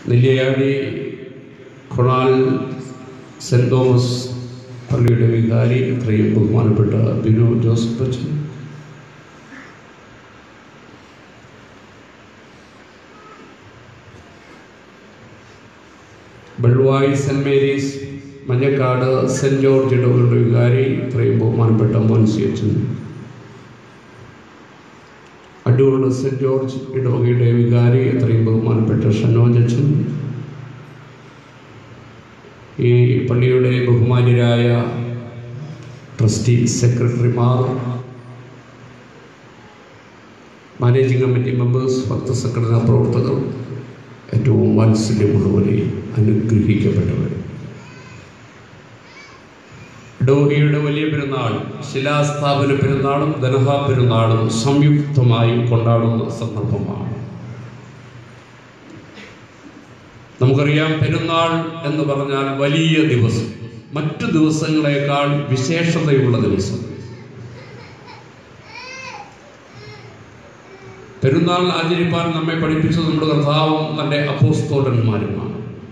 Nelliyadi കൊണാൽ cent Thomas പള്ളിയുടെ വികാരി ഇത്രയും ബഹുമാനപ്പെട്ട ബിനു ജോസഫ് അച്ഛൻ ബൾവായി saint Mary's Manjakkad saint George ഇടവകളുടെ വികാരി ഇത്രയും ബഹുമാനപ്പെട്ട മോൻസി അച്ഛൻ അടൂർ സെൻറ് ജോർജ് ഇടവകയുടെ വികാരി എത്രയും ബഹുമാനപ്പെട്ട ഷനോജ് അച്ഛൻ ഈ പള്ളിയുടെ ബഹുമാന്യരായ ട്രസ്റ്റി സെക്രട്ടറിമാർ മാനേജിംഗ് കമ്മിറ്റി മെമ്പേഴ്സ് ഭക്തസംഘടനാ പ്രവർത്തകർ ഏറ്റവും വാത്സല്യമുള്ളവരെ അനുഗ്രഹിക്കപ്പെട്ടവർ ഡോഹിയുടെ വലിയ പെരുന്നാൾ ശിലാസ്ഥാപന പെരുന്നാളും ദനഹ പെരുന്നാളും സംയുക്തമായി കൊണ്ടാടുന്ന സന്ദർഭമാണ് നമുക്കറിയാം പെരുന്നാൾ എന്ന് പറഞ്ഞാൽ വലിയ ദിവസം മറ്റു ദിവസങ്ങളെക്കാൾ വിശേഷതയുള്ള ദിവസം പെരുന്നാൾ ആചരിപ്പാൻ നമ്മെ പഠിപ്പിച്ചത് നമ്മുടെ കർത്താവും തൻ്റെ അപ്പോസ്തോലന്മാരുമാണ്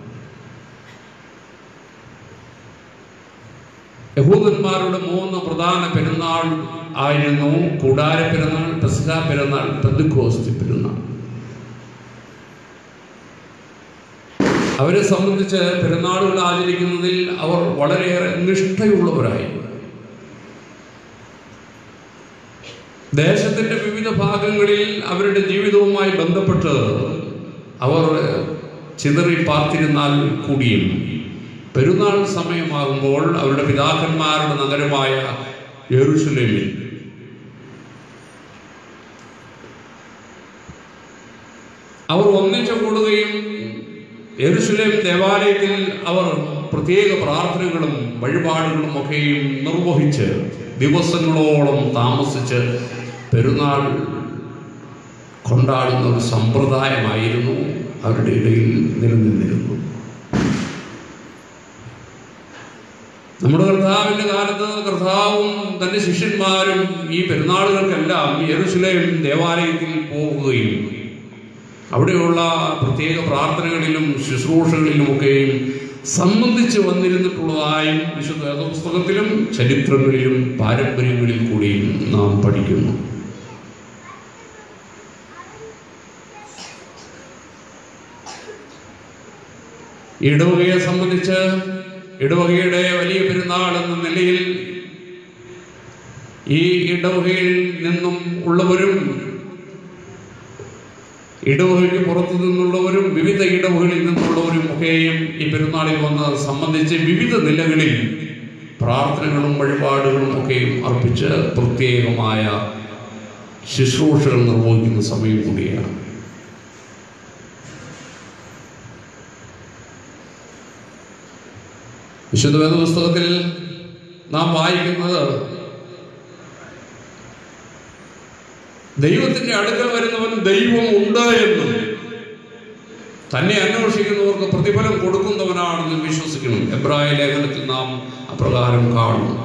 യഹൂദന്മാരുടെ മൂന്ന് പ്രധാന പെരുന്നാൾ ആയിരുന്നു കൂടാര പെരുന്നാൾ പെസക പെരുന്നാൾ പെന്തുക്കോസ്തി പെരുന്നാൾ അവരെ സംബന്ധിച്ച് പെരുന്നാളുകൾ ആചരിക്കുന്നതിൽ അവർ വളരെയേറെ നിഷ്ഠയുള്ളവരായിരുന്നു ദേശത്തിന്റെ വിവിധ ഭാഗങ്ങളിൽ അവരുടെ ജീവിതവുമായി ബന്ധപ്പെട്ട് അവർ ചിതറി പാർത്തിരുന്നാൽ കൂടിയും പെരുന്നാൾ സമയമാകുമ്പോൾ അവരുടെ പിതാക്കന്മാരുടെ നഗരമായ യെറുഷലേമിൽ അവർ ഒന്നിച്ചു കൂടുകയും യെരുഷലേം ദേവാലയത്തിൽ അവർ പ്രത്യേക പ്രാർത്ഥനകളും വഴിപാടുകളും ഒക്കെയും നിർവഹിച്ച് ദിവസങ്ങളോളം താമസിച്ച് പെരുന്നാൾ കൊണ്ടാടുന്ന ഒരു സമ്പ്രദായമായിരുന്നു അവരുടെ ഇടയിൽ നിലനിന്നിരുന്നു നമ്മുടെ കർത്താവിൻ്റെ കാലത്ത് കർത്താവും തൻ്റെ ശിഷ്യന്മാരും ഈ പെരുന്നാളുകൾക്കെല്ലാം യെറുസലേം ദേവാലയത്തിൽ പോകുകയും അവിടെയുള്ള പ്രത്യേക പ്രാർത്ഥനകളിലും ശുശ്രൂഷകളിലുമൊക്കെയും സംബന്ധിച്ച് വന്നിരുന്നിട്ടുള്ളതായും വിശുദ്ധ വേദപുസ്തകത്തിലും ചരിത്രങ്ങളിലും പാരമ്പര്യങ്ങളിൽ കൂടിയും നാം പഠിക്കുന്നു ഇടവകയെ സംബന്ധിച്ച് ഇടവകയുടെ വലിയ പെരുന്നാൾ എന്ന നിലയിൽ ഈ ഇടവകയിൽ നിന്നും ഉള്ളവരും ഇടവകയ്ക്ക് പുറത്തു നിന്നുള്ളവരും വിവിധ ഇടവകളിൽ നിന്നുള്ളവരും ഒക്കെയും ഈ പെരുന്നാളിൽ വന്ന് സംബന്ധിച്ച് വിവിധ നിലകളിൽ പ്രാർത്ഥനകളും വഴിപാടുകളും ഒക്കെയും അർപ്പിച്ച് പ്രത്യേകമായ ശുശ്രൂഷകൾ നിർവഹിക്കുന്ന സമയം കൂടിയാണ് വിശുദ്ധ വേദപുസ്തകത്തിൽ നാം വായിക്കുന്നത് ദൈവത്തിന്റെ അടുക്കൽ വരുന്നവൻ ദൈവം ഉണ്ട് എന്നും തന്നെ അന്വേഷിക്കുന്നവർക്ക് പ്രതിഫലം കൊടുക്കുന്നവനാണെന്ന് വിശ്വസിക്കണം എബ്രായ ലേഖനത്തിൽ നാം അപ്രകാരം കാണുന്നു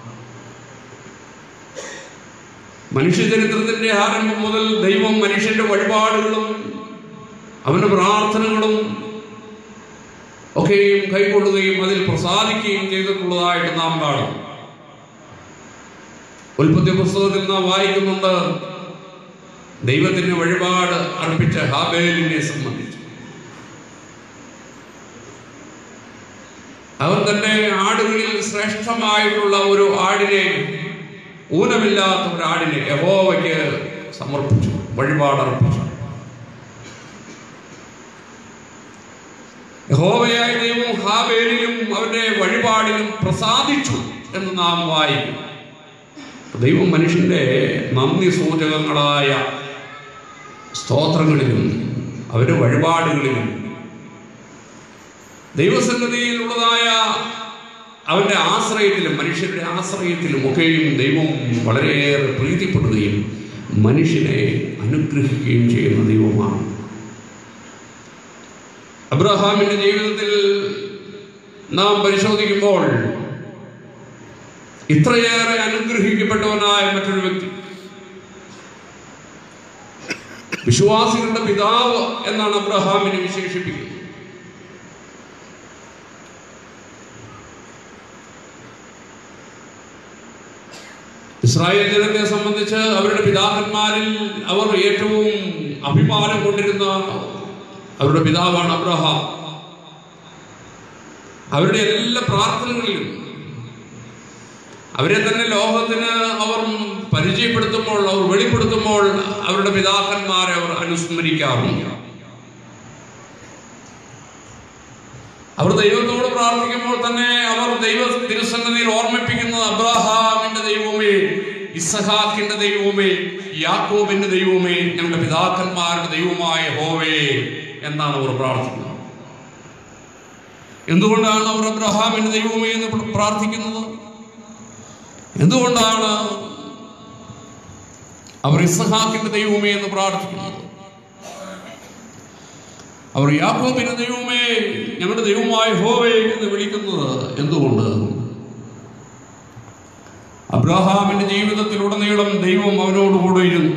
മനുഷ്യചരിത്രത്തിന്റെ ആരംഭം മുതൽ ദൈവം മനുഷ്യന്റെ വഴിപാടുകളും അവന്റെ പ്രാർത്ഥനകളും ഒക്കെയും കൈക്കൊള്ളുകയും അതിൽ പ്രസാദിക്കുകയും ചെയ്തിട്ടുള്ളതായിട്ട് നാം കാണും ഉൽപ്പത്തി പുസ്തകത്തിൽ നാം വായിക്കുന്നുണ്ട് ദൈവത്തിന് വഴിപാട് അർപ്പിച്ച ഹാബേലിനെ സംബന്ധിച്ച് അവൻ തന്നെ ആടുകളിൽ ശ്രേഷ്ഠമായിട്ടുള്ള ഒരു ആടിനെ ഊനമില്ലാത്ത ഒരു ആടിനെ യഹോവയ്ക്ക് സമർപ്പിച്ചു വഴിപാട് അർപ്പിച്ചു യഹോവയായ ദൈവം ഹാബേലിലും അവന്റെ വഴിപാടിലും പ്രസാദിച്ചു എന്ന് നാം വായിക്കും ദൈവം മനുഷ്യന്റെ നന്ദി സൂചകങ്ങളായ സ്തോത്രങ്ങളിലും അവരുടെ വഴിപാടുകളിലും ദൈവസന്നതിയിലുള്ളതായ അവന്റെ ആശ്രയത്തിലും മനുഷ്യരുടെ ആശ്രയത്തിലും ഒക്കെയും ദൈവം വളരെയേറെ പ്രീതിപ്പെടുകയും മനുഷ്യനെ അനുഗ്രഹിക്കുകയും ചെയ്യുന്ന ദൈവമാണ് അബ്രഹാമിന്റെ ജീവിതത്തിൽ നാം പരിശോധിക്കുമ്പോൾ ഇത്രയേറെ അനുഗ്രഹിക്കപ്പെട്ടവനായ മറ്റൊരു വ്യക്തി വിശ്വാസികളുടെ പിതാവ് എന്നാണ് അബ്രഹാമിനെ വിശേഷിപ്പിക്കുന്നത് ഇസ്രായേൽ ജനത്തെ സംബന്ധിച്ച് അവരുടെ പിതാക്കന്മാരിൽ അവർ ഏറ്റവും അഭിമാനം കൊണ്ടിരുന്ന അവരുടെ പിതാവാണ് അബ്രഹാം അവരുടെ എല്ലാ പ്രാർത്ഥനകളിലും അവരെ തന്നെ ലോകത്തിന് അവർ പരിചയപ്പെടുത്തുമ്പോൾ അവർ വെളിപ്പെടുത്തുമ്പോൾ അവരുടെ പിതാക്കന്മാരെ അവർ അനുസ്മരിക്കാറുണ്ട് അവർ ദൈവത്തോട് പ്രാർത്ഥിക്കുമ്പോൾ തന്നെ അവർ ദൈവ തിരുസന്നതിയിൽ ഓർമ്മിപ്പിക്കുന്നത് അബ്രാഹാമിന്റെ ദൈവമേ ഇസഹാക്കിന്റെ ദൈവമേ യാക്കോബിന്റെ ദൈവമേ ഞങ്ങളുടെ പിതാക്കന്മാരുടെ ദൈവമായ ഹോവേ എന്നാണ് അവർ പ്രാർത്ഥിക്കുന്നത് എന്തുകൊണ്ടാണ് അവർ അബ്രഹാമിന്റെ ദൈവമേ എന്ന് പ്രാർത്ഥിക്കുന്നത് എന്തുകൊണ്ടാണ് അവർ ഇസഹാക്കിന്റെ ദൈവമേ എന്ന് പ്രാർത്ഥിക്കുന്നത് അവർ യാക്കോബിന്റെ ദൈവമേ ഞങ്ങളുടെ ദൈവമായ ഹോവേ എന്ന് വിളിക്കുന്നത് എന്തുകൊണ്ട് അബ്രഹാമിന്റെ ജീവിതത്തിലുടനീളം ദൈവം അവനോടുകൂടെ ഇരുന്നു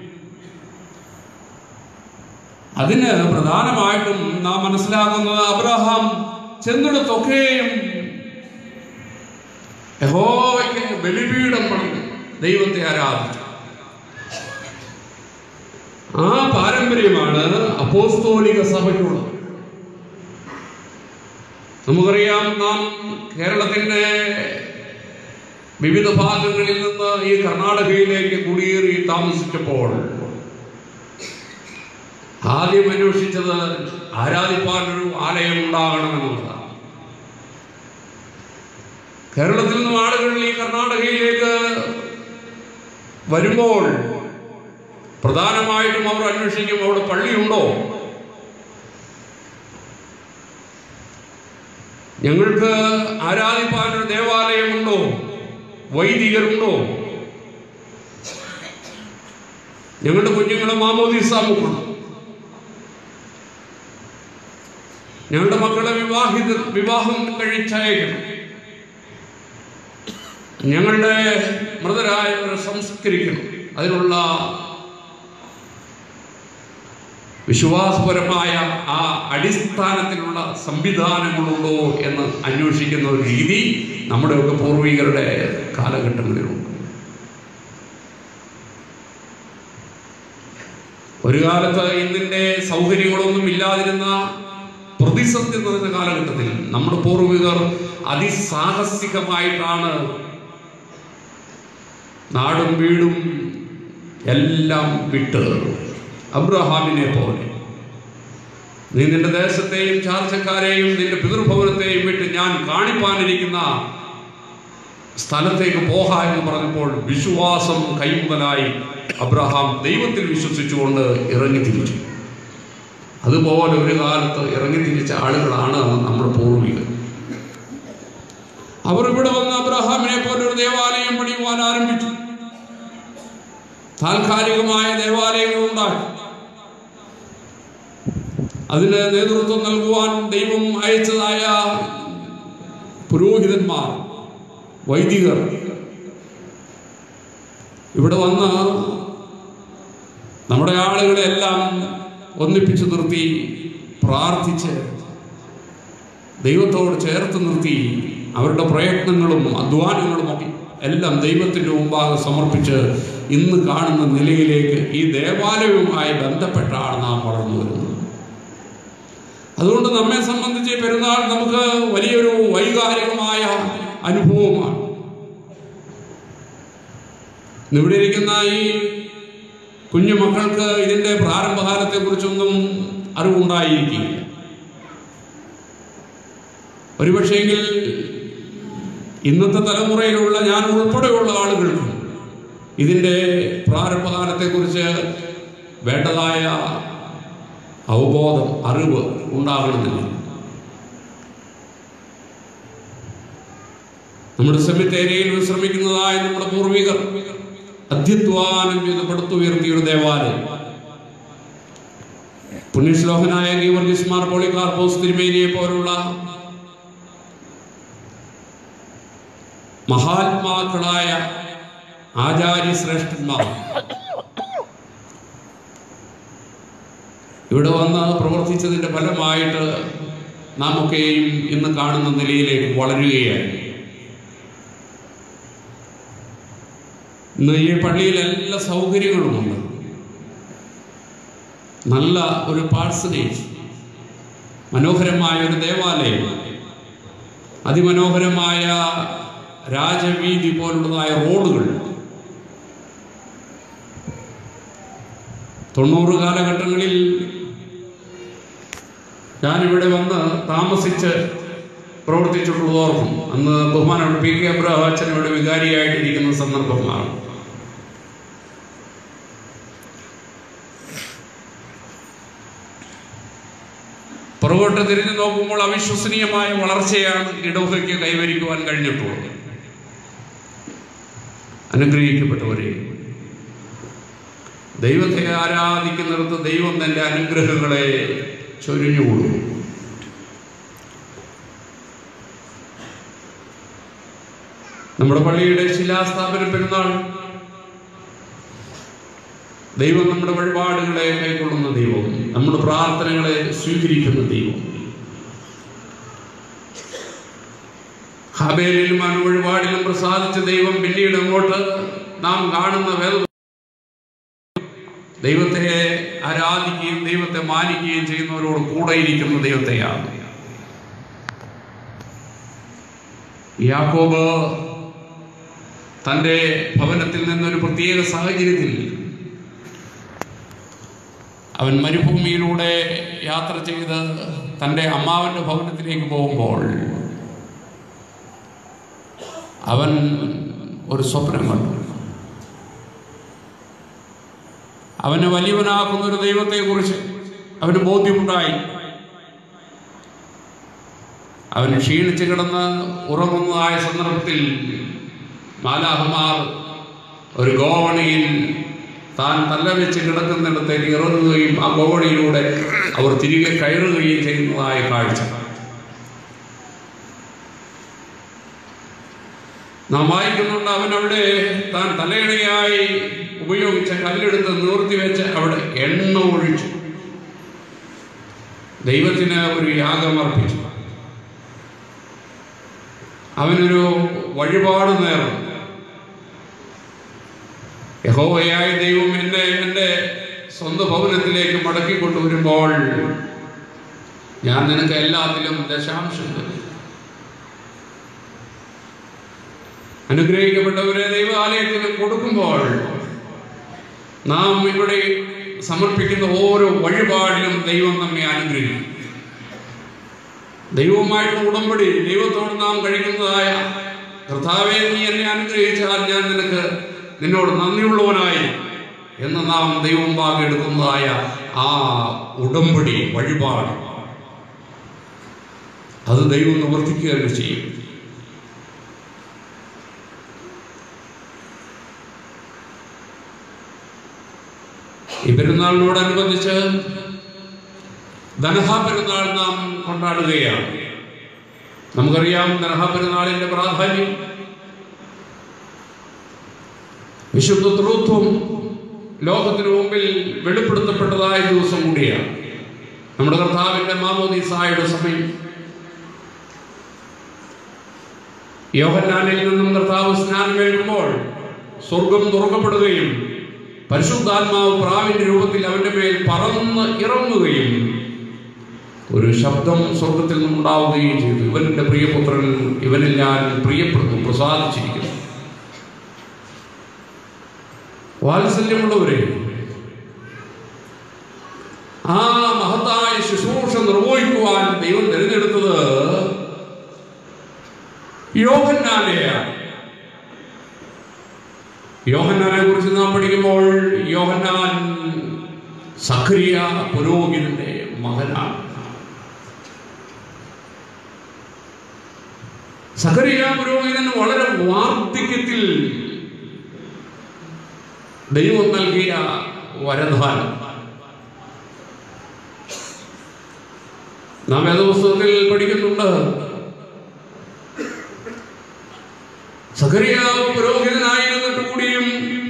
അതിന് പ്രധാനമായിട്ടും നാം മനസ്സിലാക്കുന്നത് അബ്രഹാം ചെന്നിടത്തൊക്കെയും യഹോവയ്ക്ക് ബലിപീഠം പണിതു ദൈവത്തെ ആരാധിച്ചു ആ പാരമ്പര്യമാണ് അപ്പോസ്തോലിക സഭയ്ക്കുള്ളത് നമുക്കറിയാം നാം കേരളത്തിന്റെ വിവിധ ഭാഗങ്ങളിൽ നിന്ന് ഈ കർണാടകയിലേക്ക് കുടിയേറി താമസിച്ചപ്പോൾ ആദ്യം അന്വേഷിച്ചത് ആരാധിപ്പാനൊരു ആലയം ഉണ്ടാകണമെന്നുള്ളതാണ് കേരളത്തിൽ നിന്നും ആളുകൾ ഈ കർണാടകയിലേക്ക് വരുമ്പോൾ പ്രധാനമായിട്ടും അവർ അന്വേഷിക്കും അവിടെ പള്ളിയുണ്ടോ ഞങ്ങൾക്ക് ആരാധിപ്പാനൊരു ദേവാലയമുണ്ടോ വൈദികരുണ്ടോ ഞങ്ങളുടെ കുഞ്ഞുങ്ങളെ മാമോദീസ മുക്കണം ഞങ്ങളുടെ മക്കളെ വിവാഹിത വിവാഹം കഴിച്ചയക്കണം ഞങ്ങളുടെ മൃതരായവരെ സംസ്കരിക്കണം അതിനുള്ള വിശ്വാസപരമായ ആ അടിസ്ഥാനത്തിലുള്ള സംവിധാനങ്ങളുണ്ടോ എന്ന് അന്വേഷിക്കുന്ന ഒരു രീതി നമ്മുടെയൊക്കെ പൂർവികരുടെ കാലഘട്ടങ്ങളിലുണ്ട് ഒരു കാലത്ത് ഇന്നിന്റെ സൗകര്യങ്ങളൊന്നും ഇല്ലാതിരുന്ന പ്രതിസന്ധി നിറഞ്ഞ കാലഘട്ടത്തിൽ നമ്മുടെ പൂർവികർ അതിസാഹസികമായിട്ടാണ് നാടും വീടും എല്ലാം വിട്ട് അബ്രഹാമിനെ പോലെ നീ നിന്റെ ദേശത്തെയും ചാർച്ചക്കാരെയും നിന്റെ പിതൃഭവനത്തെയും വിട്ട് ഞാൻ കാണിപ്പാനിരിക്കുന്ന സ്ഥലത്തേക്ക് പോക എന്ന് പറഞ്ഞപ്പോൾ വിശ്വാസം കൈമുതലായി അബ്രഹാം ദൈവത്തിൽ വിശ്വസിച്ചുകൊണ്ട് ഇറങ്ങി തിരിച്ചു അതുപോലെ ഒരു കാലത്ത് ഇറങ്ങി തിരിച്ച ആളുകളാണ് നമ്മുടെ പൂർവികർ അവർ ഇവിടെ വന്ന് അബ്രഹാമിനെ പോലെ ഒരു ദേവാലയം പണിയുവാൻ ആരംഭിച്ചു താൽക്കാലികമായ ദേവാലയങ്ങൾ ഉണ്ടാക്കി അതിന് നേതൃത്വം നൽകുവാൻ ദൈവം അയച്ചതായ പുരോഹിതന്മാർ വൈദികർ ഇവിടെ വന്ന് നമ്മുടെ ആളുകളെല്ലാം ഒന്നിപ്പിച്ചു നിർത്തി പ്രാർത്ഥിച്ച് ദൈവത്തോട് ചേർത്ത് നിർത്തി അവരുടെ പ്രയത്നങ്ങളും അധ്വാനങ്ങളും ഒക്കെ എല്ലാം ദൈവത്തിൻ്റെ മുമ്പാകെ സമർപ്പിച്ച് ഇന്ന് കാണുന്ന നിലയിലേക്ക് ഈ ദേവാലയവുമായി ബന്ധപ്പെട്ടാണ് നാം വളർന്നു വരുന്നത് അതുകൊണ്ട് നമ്മെ സംബന്ധിച്ച് പെരുന്നാൾ നമുക്ക് വലിയൊരു വൈകാരികമായ അനുഭവമാണ് ഇവിടെ ഇരിക്കുന്ന ഈ കുഞ്ഞു മക്കൾക്ക് ഇതിന്റെ പ്രാരംഭകാലത്തെ കുറിച്ചൊന്നും അറിവുണ്ടായിരിക്കില്ല ഒരുപക്ഷെങ്കിൽ ഇന്നത്തെ തലമുറയിലുള്ള ഞാൻ ഉൾപ്പെടെയുള്ള ആളുകൾക്കും ഇതിന്റെ പ്രാരംഭകാലത്തെക്കുറിച്ച് വേണ്ടതായ അവബോധം അറിവ് ഉണ്ടാകണമെന്നില്ല നമ്മുടെ സെമിത്തേരിയയിൽ വിശ്രമിക്കുന്നതായ നമ്മുടെ പൂർവികർ അധ്യത്വാനം ചെയ്ത് പടുത്തുയർത്തിയ ഒരു ദേവാലയം പുണ്യശ്ലോകനായ ഗീവർഗീസ് മാർ പോളികാർപ്പോസ് തിരുമേനിയെ പോലുള്ള മഹാത്മാക്കളായ ആചാര്യ ശ്രേഷ്ഠന്മാർ ഇവിടെ വന്ന് പ്രവർത്തിച്ചതിന്റെ ഫലമായിട്ട് നാം ഒക്കെയും ഇന്ന് കാണുന്ന നിലയിലേക്ക് വളരുകയാണ് ഇന്ന് ഈ പള്ളിയിൽ എല്ലാ സൗകര്യങ്ങളുമുണ്ട് നല്ല ഒരു പാഴ്സനേജ് മനോഹരമായ ഒരു ദേവാലയം അതിമനോഹരമായ രാജവീതി പോലുള്ളതായ റോഡുകൾ തൊണ്ണൂറ് കാലഘട്ടങ്ങളിൽ ഞാനിവിടെ വന്ന് താമസിച്ച് പ്രവർത്തിച്ചിട്ടുള്ളത് ഓർക്കും അന്ന് ബഹുമാനോട് പി കെ അബ്രഹാം അച്ഛൻ ഇവിടെ വികാരിയായിട്ടിരിക്കുന്ന സന്ദർഭമാണ് പുറകോട്ട് തിരിഞ്ഞു നോക്കുമ്പോൾ അവിശ്വസനീയമായ വളർച്ചയാണ് ഇടവകയ്ക്ക് കൈവരിക്കുവാൻ കഴിഞ്ഞിട്ടുള്ളത് അനുഗ്രഹിക്കപ്പെട്ടവരെ ദൈവത്തെ ആരാധിക്കുന്നിടത്ത് ദൈവം തന്റെ അനുഗ്രഹങ്ങളെ ചൊരിഞ്ഞു കൊടുക്കും നമ്മുടെ പള്ളിയുടെ ശിലാസ്ഥാപന പെരുന്നാൾ ദൈവം നമ്മുടെ വഴിപാടുകളെ കൈക്കൊള്ളുന്ന ദൈവം നമ്മുടെ പ്രാർത്ഥനകളെ സ്വീകരിക്കുന്ന ദൈവം ഹബേലിലും വഴിപാടിലും പ്രസാദിച്ച ദൈവം പിന്നീട് അങ്ങോട്ട് നാം കാണുന്ന വേദ ദൈവത്തെ ആരാധിക്കുകയും ദൈവത്തെ മാനിക്കുകയും ചെയ്യുന്നവരോട് കൂടെ ഇരിക്കുന്ന ദൈവത്തെയാണ് യാക്കോബ് തൻ്റെ ഭവനത്തിൽ നിന്നൊരു പ്രത്യേക സാഹചര്യത്തിൽ അവൻ മരുഭൂമിയിലൂടെ യാത്ര ചെയ്ത് തൻ്റെ അമ്മാവൻ്റെ ഭവനത്തിലേക്ക് പോകുമ്പോൾ അവൻ ഒരു സ്വപ്നം കണ്ടു അവനെ വലിയവനാക്കുന്ന ഒരു ദൈവത്തെക്കുറിച്ച് അവന് ബോധ്യമുണ്ടായി അവൻ ക്ഷീണിച്ച് കിടന്ന് ഉറങ്ങുന്നതായ സന്ദർഭത്തിൽ മാലാഹമാർ ഒരു ഗോവണിയിൽ താൻ തല്ലവെച്ച് കിടക്കുന്നിടത്തേക്ക് ഇറങ്ങുകയും ആ ഗോവണിയിലൂടെ അവർ തിരികെ കയറുകയും ചെയ്യുന്നതായ കാഴ്ച നാം വായിക്കുന്നുണ്ട് അവൻ അവിടെ താൻ തലയിണയായി ഉപയോഗിച്ച കല്ലെടുത്ത് നിവർത്തി വെച്ച് അവിടെ എണ്ണ ഒഴിച്ചു ദൈവത്തിന് ഒരു യാഗം അർപ്പിച്ചു അവനൊരു വഴിപാട് നേർന്നു യഹോവയായ ദൈവം എന്നെ എൻ്റെ സ്വന്തം ഭവനത്തിലേക്ക് മടക്കി കൊണ്ടുവരുമ്പോൾ ഞാൻ നിനക്ക് എല്ലാത്തിലും ദശാംശം തരും അനുഗ്രഹിക്കപ്പെട്ടവരെ ദൈവാലയത്തിന് കൊടുക്കുമ്പോൾ നാം ഇവിടെ സമർപ്പിക്കുന്ന ഓരോ വഴിപാടിലും ദൈവം നമ്മെ അനുഗ്രഹിക്കും ദൈവവുമായിട്ടുള്ള ഉടമ്പടി ദൈവത്തോട് നാം കഴിക്കുന്നതായ കർത്താവെ നീ എന്നെ അനുഗ്രഹിച്ചാൽ ഞാൻ നിനക്ക് നിന്നോട് നന്ദിയുള്ളവനായി എന്ന് നാം ദൈവം ഭാഗം എടുക്കുന്നതായ ആ ഉടമ്പടി വഴിപാട് അത് ദൈവം നിവർത്തിക്കുക തന്നെ ചെയ്യും ഈ പെരുന്നാളിനോടനുബന്ധിച്ച് ധനഹ പെരുന്നാൾ നാം കൊണ്ടാടുകയാണ് നമുക്കറിയാം ധനഹ പെരുന്നാളിന്റെ പ്രാധാന്യം വിശുദ്ധ ത്രിത്വം ലോകത്തിന് മുമ്പിൽ വെളിപ്പെടുത്തപ്പെട്ടതായ ദിവസം കൂടിയാണ് നമ്മുടെ കർത്താവിന്റെ മാമോദീസായുടെ സമയം യോഹന്നാനിൽ നിന്നും കർത്താവ് സ്നാനം വേണ്ടുമ്പോൾ സ്വർഗം തുറക്കപ്പെടുകയും പരിശുദ്ധാത്മാവ് പ്രാവിന്റെ രൂപത്തിൽ അവന്റെ മേൽ പറന്ന് ഇറങ്ങുകയും ഒരു ശബ്ദം സ്വർഗത്തിൽ നിന്നുണ്ടാവുകയും ചെയ്തു ഇവന്റെ പ്രിയപുത്രൻ ഇവനിൽ ഞാൻ പ്രിയപ്പെടുന്നു പ്രസാദിച്ചിരിക്കുന്നു വാത്സല്യമുള്ളവരെ ആ മഹത്തായ ശുശ്രൂഷ നിർവഹിക്കുവാൻ ദൈവം തിരഞ്ഞെടുത്തത് യോഹന്നാനെയാണ് യോഹന്നാനെ കുറിച്ച് നാം പഠിക്കുമ്പോൾ യോഹന്നാൻ സഖറിയ പുരോഹിതന്റെ മകനാണ് സഖറിയ പുരോഹിതൻ വളരെ വാർദ്ധക്യത്തിൽ ദൈവം നൽകിയ വരദാനം നാം വേദപുസ്തകത്തിൽ പഠിക്കുന്നുണ്ട് സഖറിയാവ് പുരോഹിതനായിരുന്നിട്ട് കൂടിയും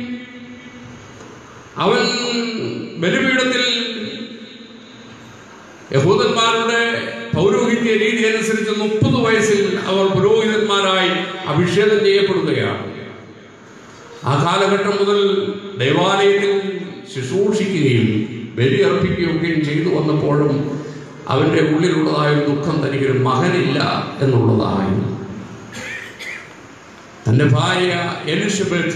അവൻ ബലിപീഠത്തിൽ യഹൂദന്മാരുടെ പൗരോഹിത്യ രീതി അനുസരിച്ച് മുപ്പത് വയസ്സിൽ അവർ പുരോഹിതന്മാരായി അഭിഷേകം ചെയ്യപ്പെടുകയാണ് ആ കാലഘട്ടം മുതൽ ദേവാലയത്തിൽ ശുശ്രൂഷിക്കുകയും ബലിയർപ്പിക്കുകയൊക്കെയും ചെയ്തു വന്നപ്പോഴും അവൻ്റെ ഉള്ളിലുള്ളതായ ഒരു ദുഃഖം തനിക്കൊരു മകനില്ല എന്നുള്ളതായിരുന്നു തൻ്റെ ഭാര്യ എലിസബത്ത്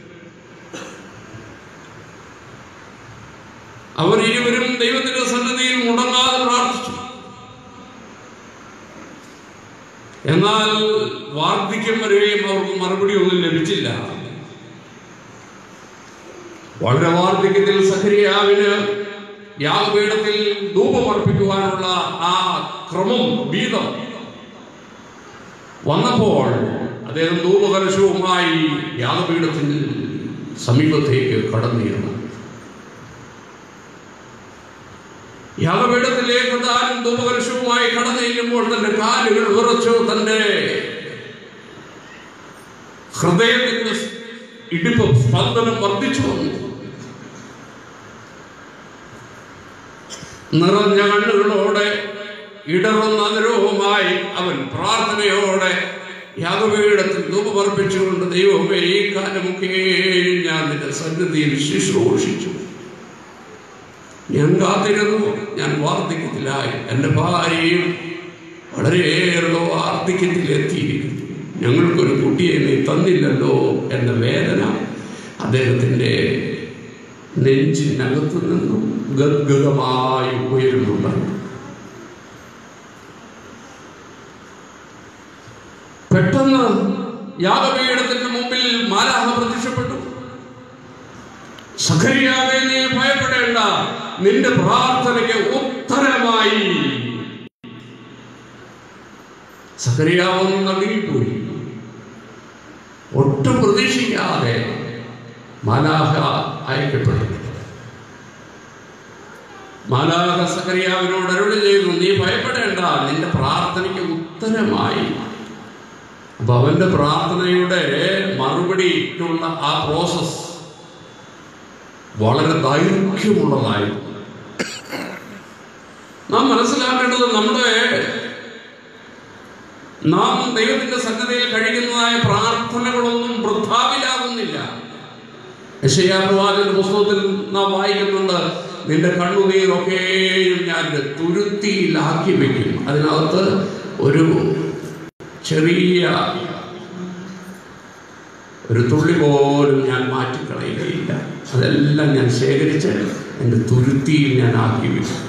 അവർ ഇരുവരും ദൈവത്തിന്റെ സന്നിധിയിൽ മുടങ്ങാതെ പ്രാർത്ഥിച്ചു എന്നാൽ വാർദ്ധക്യം വരെയും അവർക്ക് മറുപടി ഒന്നും ലഭിച്ചില്ല വളരെ വാർദ്ധക്യത്തിൽ സഖരിയാവിന് യാഗപീഠത്തിൽ ധൂപമർപ്പിക്കുവാനുള്ള ആ ക്രമം വീതം വന്നപ്പോൾ അദ്ദേഹം ധൂപകലശവുമായി യാഗപീഠത്തിൽ സമീപത്തേക്ക് കടന്നിരുന്നു യാഗപീഠത്തിലേക്ക് താൻ ധൂപകലശവുമായി കടന്നു ചെല്ലുമ്പോൾ തന്റെ കാലുകൾ വിറച്ചു തന്റെ ഹൃദയത്തിന്റെ ഇടിപ്പ് സ്പന്ദനം വർദ്ധിച്ചു വന്നു നിറഞ്ഞ കണ്ണുകളോടെ ഇടറുന്ന അനുരവുമായി അവൻ പ്രാർത്ഥനയോടെ യാഗപീഠത്തിൽ ധൂപമർപ്പിച്ചുകൊണ്ട് ദൈവമേ ഈ കാലമൊക്കെ ഞാൻ നിന്റെ സന്നിധിയിൽ ശുശ്രൂഷിച്ചു ഞാൻ കാത്തിരുന്നു ഞാൻ വാർദ്ധക്യത്തിലായി എൻ്റെ ഭാര്യയും വളരെയേറെ വാർദ്ധക്യത്തിൽ എത്തിയിരിക്കുന്നു ഞങ്ങൾക്കൊരു കുട്ടിയെ നീ തന്നില്ലല്ലോ എന്ന വേദന അദ്ദേഹത്തിൻ്റെ നെഞ്ചിനകത്തു നിന്നും ഗദ്ഗതമായി ഉയരുന്നുണ്ട് പെട്ടെന്ന് യാഗപീഠത്തിന്റെ മുമ്പിൽ മാലാഹ പ്രത്യക്ഷപ്പെട്ടു സഖരിയാവെ നീ ഭയപ്പെടേണ്ട നിന്റെ പ്രാർത്ഥനയ്ക്ക് ഉത്തരമായി സഖരിയാവൊന്ന് നടുങ്ങിപ്പോയി ഒട്ടും പ്രതീക്ഷിക്കാതെ മാലാഹ അയക്കപ്പെട്ടു മാലാഹ സഖരിയാവിനോട് അരുളി ചെയ്തു നീ ഭയപ്പെടേണ്ട നിന്റെ പ്രാർത്ഥനയ്ക്ക് ഉത്തരമായി അപ്പൊ അവന്റെ പ്രാർത്ഥനയുടെ മറുപടിക്കുള്ള ആ പ്രോസസ് വളരെ ദൈർഘ്യമുള്ളതായിരുന്നു നാം മനസ്സിലാക്കേണ്ടത് നമ്മുടെ നാം ദൈവത്തിന്റെ സന്നദ്ധയിൽ കഴിക്കുന്നതായ പ്രാർത്ഥനകളൊന്നും വൃദ്ധാവിലാകുന്നില്ല യശയാപ്രവാചകന്റെ പുസ്തകത്തിൽ നാം വായിക്കുന്നുണ്ട് നിന്റെ കണ്ണുനീരൊക്കെയും ഞാൻ തുരുത്തിയിലാക്കി വെക്കും അതിനകത്ത് ഒരു ചെറിയ ഒരു തുള്ളി പോലും ഞാൻ മാറ്റിക്കളയുകയില്ല അതെല്ലാം ഞാൻ ശേഖരിച്ച് എൻ്റെ തുരുത്തിയിൽ ഞാൻ ആക്കി വെക്കും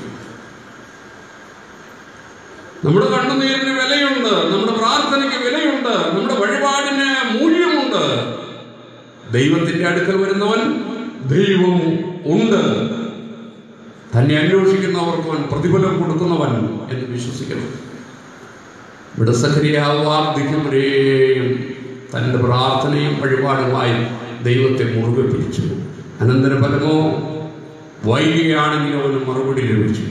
നമ്മുടെ കണ്ണുനീരിന് വിലയുണ്ട് നമ്മുടെ പ്രാർത്ഥനയ്ക്ക് വിലയുണ്ട് നമ്മുടെ വഴിപാടിന് മൂല്യമുണ്ട് ദൈവത്തിന്റെ അടുക്കൽ വരുന്നവൻ ദൈവം ഉണ്ട് തന്നെ അന്വേഷിക്കുന്നവർക്ക് അവൻ പ്രതിഫലം കൊടുക്കുന്നവൻ എന്ന് വിശ്വസിക്കണം ഇവിടെ സഖരിയാവ് വാർദ്ധക്യം വരെയും തൻ്റെ പ്രാർത്ഥനയും വഴിപാടുമായി ദൈവത്തെ മുറുകെ പിടിച്ചു അനന്തരഫലമോ വൈകിയാണെങ്കിൽ അവന് മറുപടി ലഭിച്ചു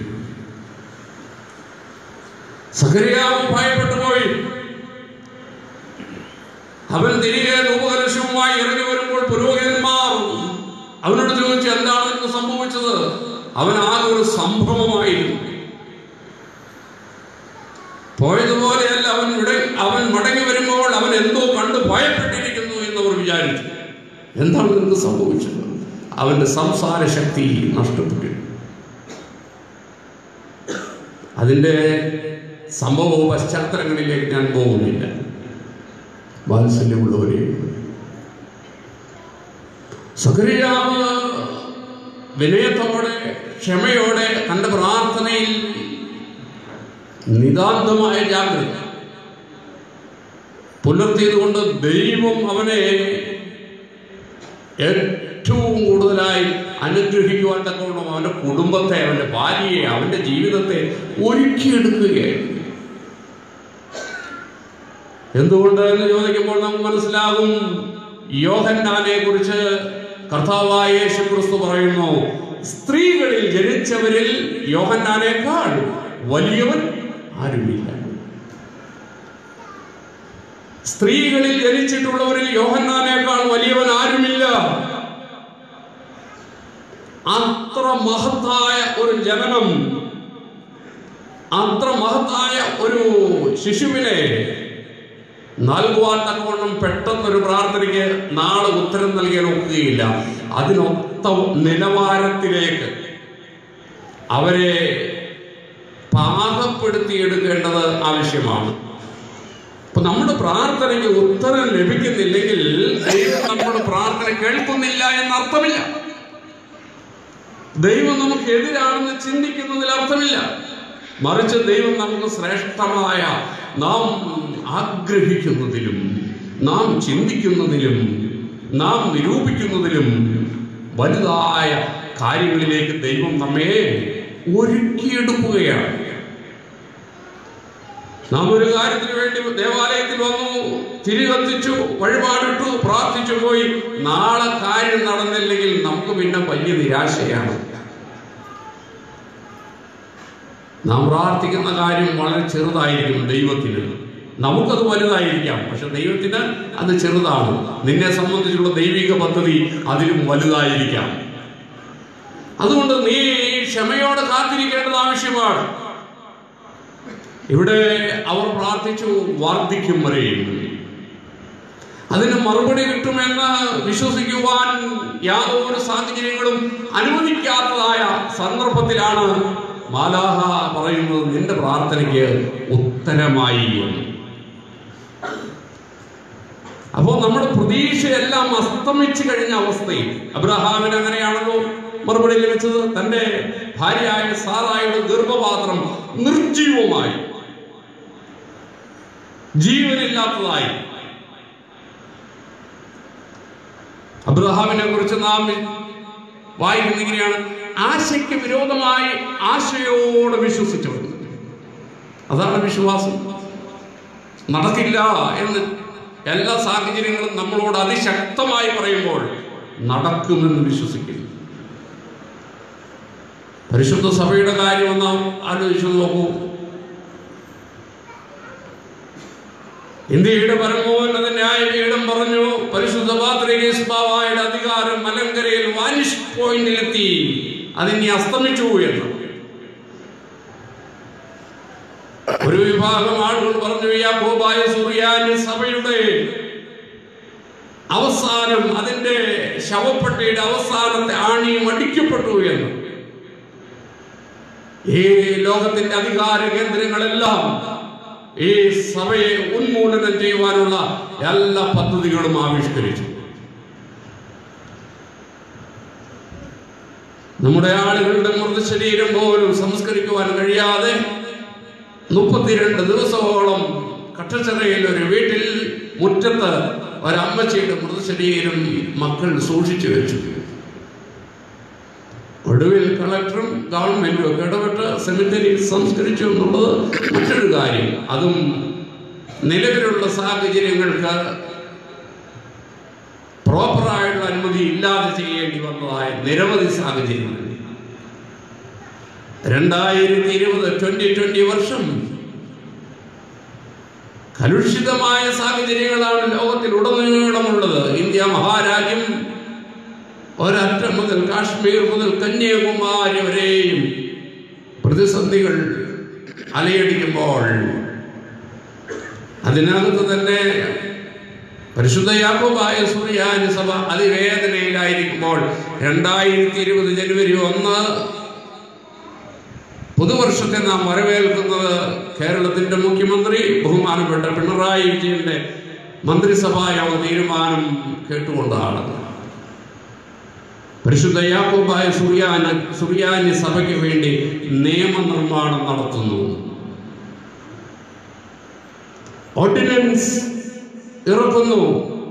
സഖരിയാവ് ഭയപ്പെട്ടു പോയി അവൻ തിരികെ ധൂപകലശവുമായി ഇറങ്ങി വരുമ്പോൾ പുരോഹിതന്മാർ അവനോട് ചോദിച്ചു എന്താണ് ഇന്ന് സംഭവിച്ചത് അവൻ ആകെ ഒരു സംഭവമായിരുന്നു പോയതുപോലെയല്ല അവൻ ഇവിടെ അവൻ മടങ്ങി വരുമ്പോൾ അവൻ എന്തോ കണ്ട് ഭയപ്പെട്ടിരിക്കുന്നു എന്നവർ വിചാരിച്ചു എന്താണ് നിനക്ക് സംഭവിച്ചത് അവന്റെ സംസാര ശക്തി നഷ്ടപ്പെട്ടു അതിൻ്റെ സംഭവ പശ്ചാത്തലങ്ങളിലേക്ക് ഞാൻ പോകുന്നില്ല വാത്സല്യമുള്ളവരെ സഖരിയാവ് വിനയത്തോടെ ക്ഷമയോടെ തൻ്റെ പ്രാർത്ഥനയിൽ നിതാന്തമായ ജാഗ്രത പുലർത്തിയതുകൊണ്ട് ദൈവം അവനെ ഏറ്റവും കൂടുതലായി അനുഗ്രഹിക്കുവാൻ തക്കവണ്ണം അവൻ്റെ കുടുംബത്തെ അവൻ്റെ ഭാര്യയെ അവൻ്റെ ജീവിതത്തെ ഒരുക്കിയെടുക്കുകയായിരുന്നു എന്തുകൊണ്ട് എന്ന് ചോദിക്കുമ്പോൾ നമുക്ക് മനസ്സിലാകും യോഹന്നാനെ കുറിച്ച് കർത്താവായ യേശു ക്രിസ്തു പറയുന്നു സ്ത്രീകളിൽ ജനിച്ചവരിൽ യോഹന്നാനേക്കാൾ വലിയവൻ ആരുമില്ല സ്ത്രീകളിൽ ജനിച്ചിട്ടുള്ളവരിൽ യോഹന്നാനേക്കാൾ വലിയവൻ ആരുമില്ല അത്ര മഹത്തായ ഒരു ജനനം അത്ര മഹത്തായ ഒരു ശിശുവിനെ നൽകുവാൻ തക്കവണ്ണം പെട്ടെന്നൊരു പ്രാർത്ഥനയ്ക്ക് നാളെ ഉത്തരം നൽകാൻ ഒക്കുകയില്ല അതിനൊത്ത നിലവാരത്തിലേക്ക് അവരെ പാകപ്പെടുത്തിയെടുക്കേണ്ടത് ആവശ്യമാണ് അപ്പൊ നമ്മുടെ പ്രാർത്ഥനയ്ക്ക് ഉത്തരം ലഭിക്കുന്നില്ലെങ്കിൽ ദൈവം നമ്മുടെ പ്രാർത്ഥന കേൾക്കുന്നില്ല എന്നർത്ഥമില്ല ദൈവം നമുക്ക് എതിരാണെന്ന് ചിന്തിക്കുന്നതിൽ അർത്ഥമില്ല മറിച്ച് ദൈവം നമുക്ക് ശ്രേഷ്ഠമായ നാം ആഗ്രഹിക്കുന്നതിലും നാം ചിന്തിക്കുന്നതിലും നാം നിരൂപിക്കുന്നതിലും വലുതായ കാര്യങ്ങളിലേക്ക് ദൈവം നമ്മെ ഒരുക്കിയെടുക്കുകയാണ് നാം ഒരു കാര്യത്തിന് വേണ്ടി ദേവാലയത്തിൽ വന്നു തിരി കത്തിച്ചു വഴിപാടിട്ടു പ്രാർത്ഥിച്ചു പോയി നാളെ കാര്യം നടന്നില്ലെങ്കിൽ നമുക്ക് പിന്നെ വലിയ നിരാശയാണ് നാം പ്രാർത്ഥിക്കുന്ന കാര്യം വളരെ ചെറുതായിരിക്കും ദൈവത്തിന് നമുക്കത് വലുതായിരിക്കാം പക്ഷെ ദൈവത്തിന് അത് ചെറുതാണ് നിന്നെ സംബന്ധിച്ചുള്ള ദൈവിക പദ്ധതി അതിലും വലുതായിരിക്കാം അതുകൊണ്ട് നീ ക്ഷമയോടെ കാത്തിരിക്കേണ്ടത് ആവശ്യമാണ് ഇവിടെ അവർ പ്രാർത്ഥിച്ചു വാർദ്ധക്യം വരെയും അതിന് മറുപടി കിട്ടുമെന്ന് വിശ്വസിക്കുവാൻ യാതൊരു സാഹചര്യങ്ങളും അനുവദിക്കാത്തതായ സന്ദർഭത്തിലാണ് മാലാഹ പറയുന്നത് നിന്റെ പ്രാർത്ഥനയ്ക്ക് ഉത്തരമായി എന്ന് അപ്പോൾ നമ്മുടെ പ്രതീക്ഷയെല്ലാം അസ്തമിച്ചു കഴിഞ്ഞ അവസ്ഥയിൽ അബ്രഹാമിന് അങ്ങനെയാണല്ലോ മറുപടി ലഭിച്ചത് തന്റെ ഭാര്യയായ സാറായുടെ ഗർഭപാത്രം നിർജീവമായി ജീവനില്ലാത്തതായി അബ്രഹാമിനെ കുറിച്ച് നാം വായിക്കുന്ന ഇങ്ങനെയാണ് ആശയ്ക്ക് വിരോധമായി ആശയോടെ വിശ്വസിച്ചവർ അതാണ് വിശ്വാസം നടക്കില്ല എന്ന് എല്ലാ സാഹചര്യങ്ങളും നമ്മളോട് അതിശക്തമായി പറയുമ്പോൾ നടക്കുമെന്ന് വിശ്വസിക്കുന്നു പരിശുദ്ധ സഭയുടെ കാര്യം ഒന്ന് ആലോചിച്ചു നോക്കൂ ഇന്ത്യയുടെ പരമോന്നത ന്യായപീഠം പറഞ്ഞു പരിശുദ്ധ പാത്രികേസ്ബാവായുടെ അധികാരം മലങ്കരയിൽ വാനിഷ് പോയിന്റിലെത്തി അതിനി അസ്തമിച്ചു എന്ന് ഒരു വിഭാഗം ആളുകൾ പറഞ്ഞു യാക്കോബായ സൂര്യാനി സഭയുടെ അവസാനം അതിന്റെ ശവപ്പെട്ടിയുടെ അവസാനത്തെ ആണിയും അടിക്കപ്പെട്ടു എന്ന് ഈ ലോകത്തിന്റെ അധികാര കേന്ദ്രങ്ങളെല്ലാം ഈ സഭയെ ഉന്മൂലനം ചെയ്യുവാനുള്ള എല്ലാ പദ്ധതികളും ആവിഷ്കരിച്ചു നമ്മുടെ ആളുകളുടെ മൃതശരീരം പോലും സംസ്കരിക്കുവാൻ കഴിയാതെ മുപ്പത്തിരണ്ട് ദിവസത്തോളം കട്ടച്ചറയിൽ ഒരു വീട്ടിൽ മുറ്റത്ത് ഒരമ്മച്ചിയുടെ മൃതശരീരം മക്കൾ സൂക്ഷിച്ചു വെച്ചു ഒടുവിൽ കളക്ടറും ഗവൺമെന്റും ഒക്കെ ഇടപെട്ട് സെമിറ്ററി സംസ്കരിച്ചു എന്നുള്ളത് മറ്റൊരു കാര്യം അതും നിലവിലുള്ള സാഹചര്യങ്ങൾക്ക് പ്രോപ്പറായിട്ടുള്ള അനുമതി ഇല്ലാതെ ചെയ്യേണ്ടി വന്നതായ നിരവധി സാഹചര്യങ്ങൾ രണ്ടായിരത്തി ഇരുപത് ട്വന്റി ട്വന്റി വർഷം കലുഷിതമായ സാഹചര്യങ്ങളാണ് ലോകത്തിൽ ഉടനീളമുള്ളത് ഇന്ത്യ മഹാരാജ്യം ഒരറ്റം മുതൽ കാശ്മീർ മുതൽ കന്യാകുമാരി വരെയും പ്രതിസന്ധികൾ അലയടിക്കുമ്പോൾ അതിനകത്ത് തന്നെ പരിശുദ്ധ യാക്കോബായ സൂര്യാനി സഭ അതിവേദനയിലായിരിക്കുമ്പോൾ രണ്ടായിരത്തി ഇരുപത് ജനുവരി ഒന്ന് പുതുവർഷത്തെ നാം വരവേൽക്കുന്നത് കേരളത്തിന്റെ മുഖ്യമന്ത്രി ബഹുമാനപ്പെട്ട പിണറായി വിജയന്റെ മന്ത്രിസഭായോഗ തീരുമാനം കേട്ടുകൊണ്ടാണ് പരിശുദ്ധ യാക്കോബായ സൂര്യാന സൂര്യാനി സഭയ്ക്ക് വേണ്ടി നിയമനിർമ്മാണം നടത്തുന്നു ഓർഡിനൻസ് ഇറക്കുന്നു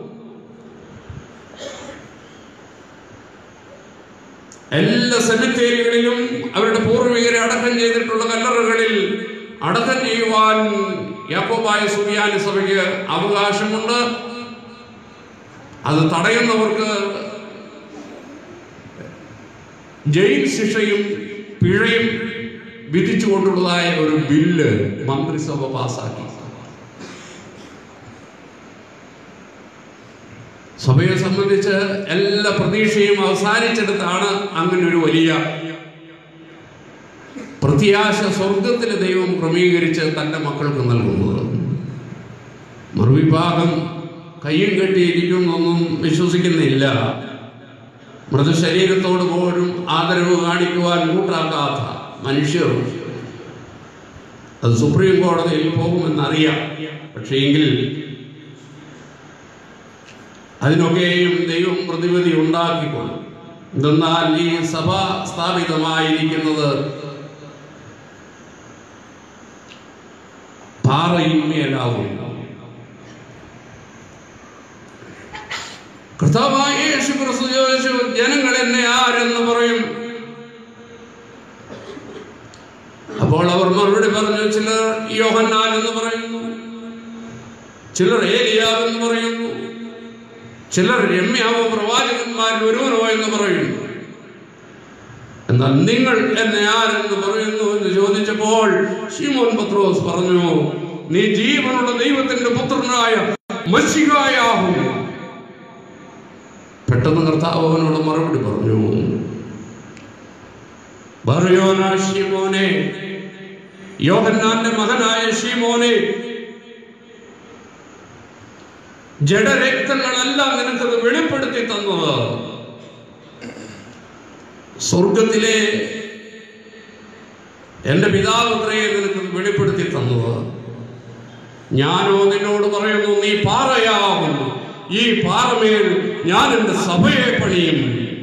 എല്ലാ സെമിത്തേരികളിലും അവരുടെ പൂർവികരെ അടക്കം ചെയ്തിട്ടുള്ള കല്ലറകളിൽ അടക്കം ചെയ്യുവാൻ യാക്കോബായ സുറിയാനി സഭയ്ക്ക് അവകാശമുണ്ട് അത് തടയുന്നവർക്ക് ജയിൽ ശിക്ഷയും പിഴയും വിധിച്ചുകൊണ്ടുള്ളതായ ഒരു ബില്ല് മന്ത്രിസഭ പാസാക്കി സഭയെ സംബന്ധിച്ച് എല്ലാ പ്രതീക്ഷയും അവസാനിച്ചെടുത്താണ് അങ്ങനെ ഒരു വലിയ പ്രത്യാശ സ്വർഗത്തിലെ ദൈവം ക്രമീകരിച്ച് തൻ്റെ മക്കൾക്ക് നൽകുന്നത് മറുവിഭാഗം കയ്യും കെട്ടിയിരിക്കുന്നൊന്നും വിശ്വസിക്കുന്നില്ല മൃതശരീരത്തോട് പോലും ആദരവ് കാണിക്കുവാൻ കൂട്ടാക്കാത്ത മനുഷ്യർ അത് സുപ്രീം കോടതിയിൽ പോകുമെന്നറിയാം പക്ഷേ എങ്കിൽ അതിനൊക്കെയും ദൈവം പ്രതിവിധി ഉണ്ടാക്കിക്കൊള്ളും എന്തെന്നാൽ ഈ സഭ സ്ഥാപിതമായിരിക്കുന്നത് പാറയിന്മേലാവും കർത്താവായ യേശു ക്രിസ്തു ചോദിച്ചു ജനങ്ങൾ എന്നെ ആരെന്ന് പറയും അപ്പോൾ അവർ മറുപടി പറഞ്ഞു ചിലർ യോഹന്നാൻ എന്ന് പറയുന്നു ചിലർ ഏലിയാവ് എന്ന് പറയുന്നു ചിലർ രമ്യാവോ പ്രവാചകന്മാരിൽ ഒരുവനോ എന്ന് പറയുന്നു എന്നാൽ നിങ്ങൾ എന്നെ ആരെന്ന് പറയുന്നു എന്ന് ചോദിച്ചപ്പോൾ ശിമോൻ പത്രോസ് പറഞ്ഞു നീ ജീവനുള്ള ദൈവത്തിന്റെ പുത്രനായ മഷികായാകും പെട്ടെന്ന് കർത്താവ് അവനോട് മറുപടി പറഞ്ഞു ബറിയോന ശിമോനെ യോഹന്നാന്റെ മകനായ ശിമോനെ ജഡരക്തങ്ങളെല്ലാം നിനക്കത് വെളിപ്പെടുത്തി തന്നത് സ്വർഗത്തിലെ എൻ്റെ പിതാവ് അത്രയെ നിനക്ക് വെളിപ്പെടുത്തി തന്നത് ഞാനോ നിന്നോട് പറയുന്നു നീ പാറയാവുന്നു ഈ പാറമേൽ ഞാൻ എൻ്റെ സഭയെ പണിയും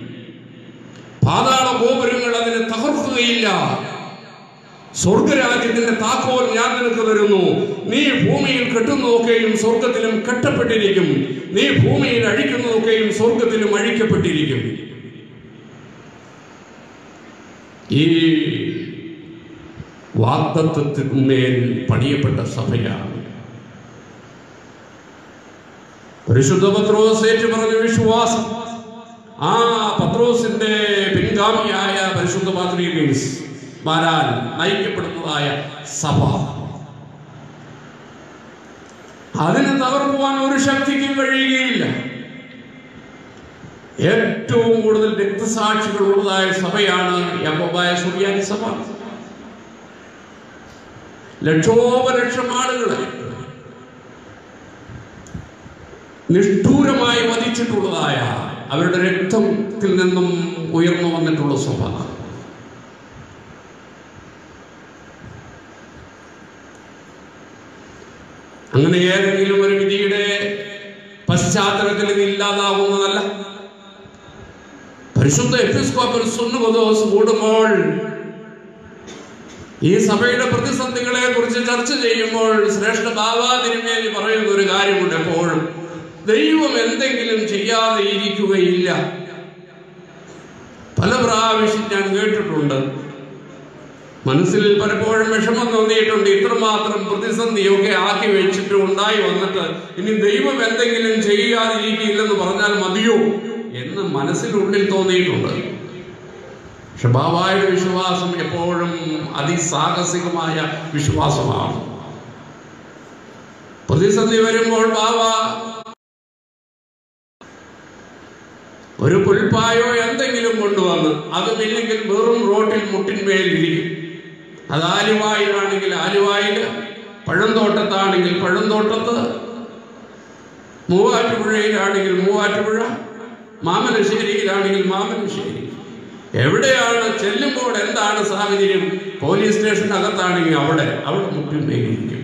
പാതാള ഗോപുരങ്ങൾ അതിനെ തകർക്കുകയില്ല സ്വർഗരാജ്യത്തിന്റെ താക്കോൽ ഞാൻ നിനക്ക് തരുന്നു നീ ഭൂമിയിൽ കെട്ടുന്നതൊക്കെയും സ്വർഗത്തിലും കെട്ടപ്പെട്ടിരിക്കും നീ ഭൂമിയിൽ അഴിക്കുന്നതൊക്കെയും സ്വർഗത്തിലും അഴിക്കപ്പെട്ടിരിക്കും ഈ വാഗ്ദത്വത്തിന്മേൽ പണിയപ്പെട്ട സഭയാണ് പരിശുദ്ധ പത്രോസ് ഏറ്റു പറഞ്ഞ വിശ്വാസം ആ പത്രോസിന്റെ പിൻഗാമിയായ പരിശുദ്ധ പാത്രീസ് മാരാൻ നയിക്കപ്പെടുന്നതായ സഭ അതിനെ തകർക്കുവാൻ ഒരു ശക്തിക്കും കഴിയുകയില്ല ഏറ്റവും കൂടുതൽ രക്തസാക്ഷികൾ ഉള്ളതായ സഭയാണ് യഹോബായ സുറിയാനി സഭ ലക്ഷോപലക്ഷം ആളുകളെ നിഷ്ഠൂരമായി വധിച്ചിട്ടുള്ളതായ അവരുടെ രക്തത്തിൽ നിന്നും ഉയർന്നു വന്നിട്ടുള്ള സഭ അങ്ങനെ ഏതെങ്കിലും ഒരു വിധിയുടെ പശ്ചാത്തലത്തിൽ ഇത് ഇല്ലാതാവുന്നതല്ല പരിശുദ്ധ എപ്പിസ്കോപ്പൽ സുന്നുപദോസ് കൂടുമ്പോൾ ഈ സഭയുടെ പ്രതിസന്ധികളെ കുറിച്ച് ചർച്ച ചെയ്യുമ്പോൾ ശ്രേഷ്ഠ ബാബാ തിരുമേനി പറയുന്ന ഒരു കാര്യമുണ്ട് എപ്പോഴും ദൈവം എന്തെങ്കിലും ചെയ്യാതെ ഇരിക്കുകയില്ല പല പ്രാവശ്യം ഞാൻ കേട്ടിട്ടുണ്ട് മനസ്സിൽ പലപ്പോഴും വിഷമം തോന്നിയിട്ടുണ്ട് ഇത്രമാത്രം പ്രതിസന്ധിയൊക്കെ ആക്കി വെച്ചിട്ട് ഉണ്ടായി വന്നിട്ട് ഇനി ദൈവം എന്തെങ്കിലും ചെയ്യാതിരിക്കില്ലെന്ന് പറഞ്ഞാൽ മതിയോ എന്ന് മനസ്സിനുള്ളിൽ തോന്നിയിട്ടുണ്ട് പക്ഷെ ബാബായുടെ വിശ്വാസം എപ്പോഴും അതിസാഹസികമായ വിശ്വാസമാണ് പ്രതിസന്ധി വരുമ്പോൾ ബാബ ഒരു പുൽപ്പായോ എന്തെങ്കിലും കൊണ്ടുവന്ന് അതുമില്ലെങ്കിൽ വെറും റോട്ടിൽ മുട്ടിന്മേൽ ഇരിക്കും അത് ആലുവായിലാണെങ്കിൽ ആലുവായിൽ പഴന്തോട്ടത്താണെങ്കിൽ പഴന്തോട്ടത്ത് മൂവാറ്റുപുഴയിലാണെങ്കിൽ മൂവാറ്റുപുഴ മാമലശ്ശേരിയിലാണെങ്കിൽ മാമലശ്ശേരി എവിടെയാണ് ചെല്ലുമ്പോൾ എന്താണ് സാഹചര്യം പോലീസ് സ്റ്റേഷനകത്താണെങ്കിൽ അവിടെ അവിടെ മുട്ടിന്മേലിരിക്കും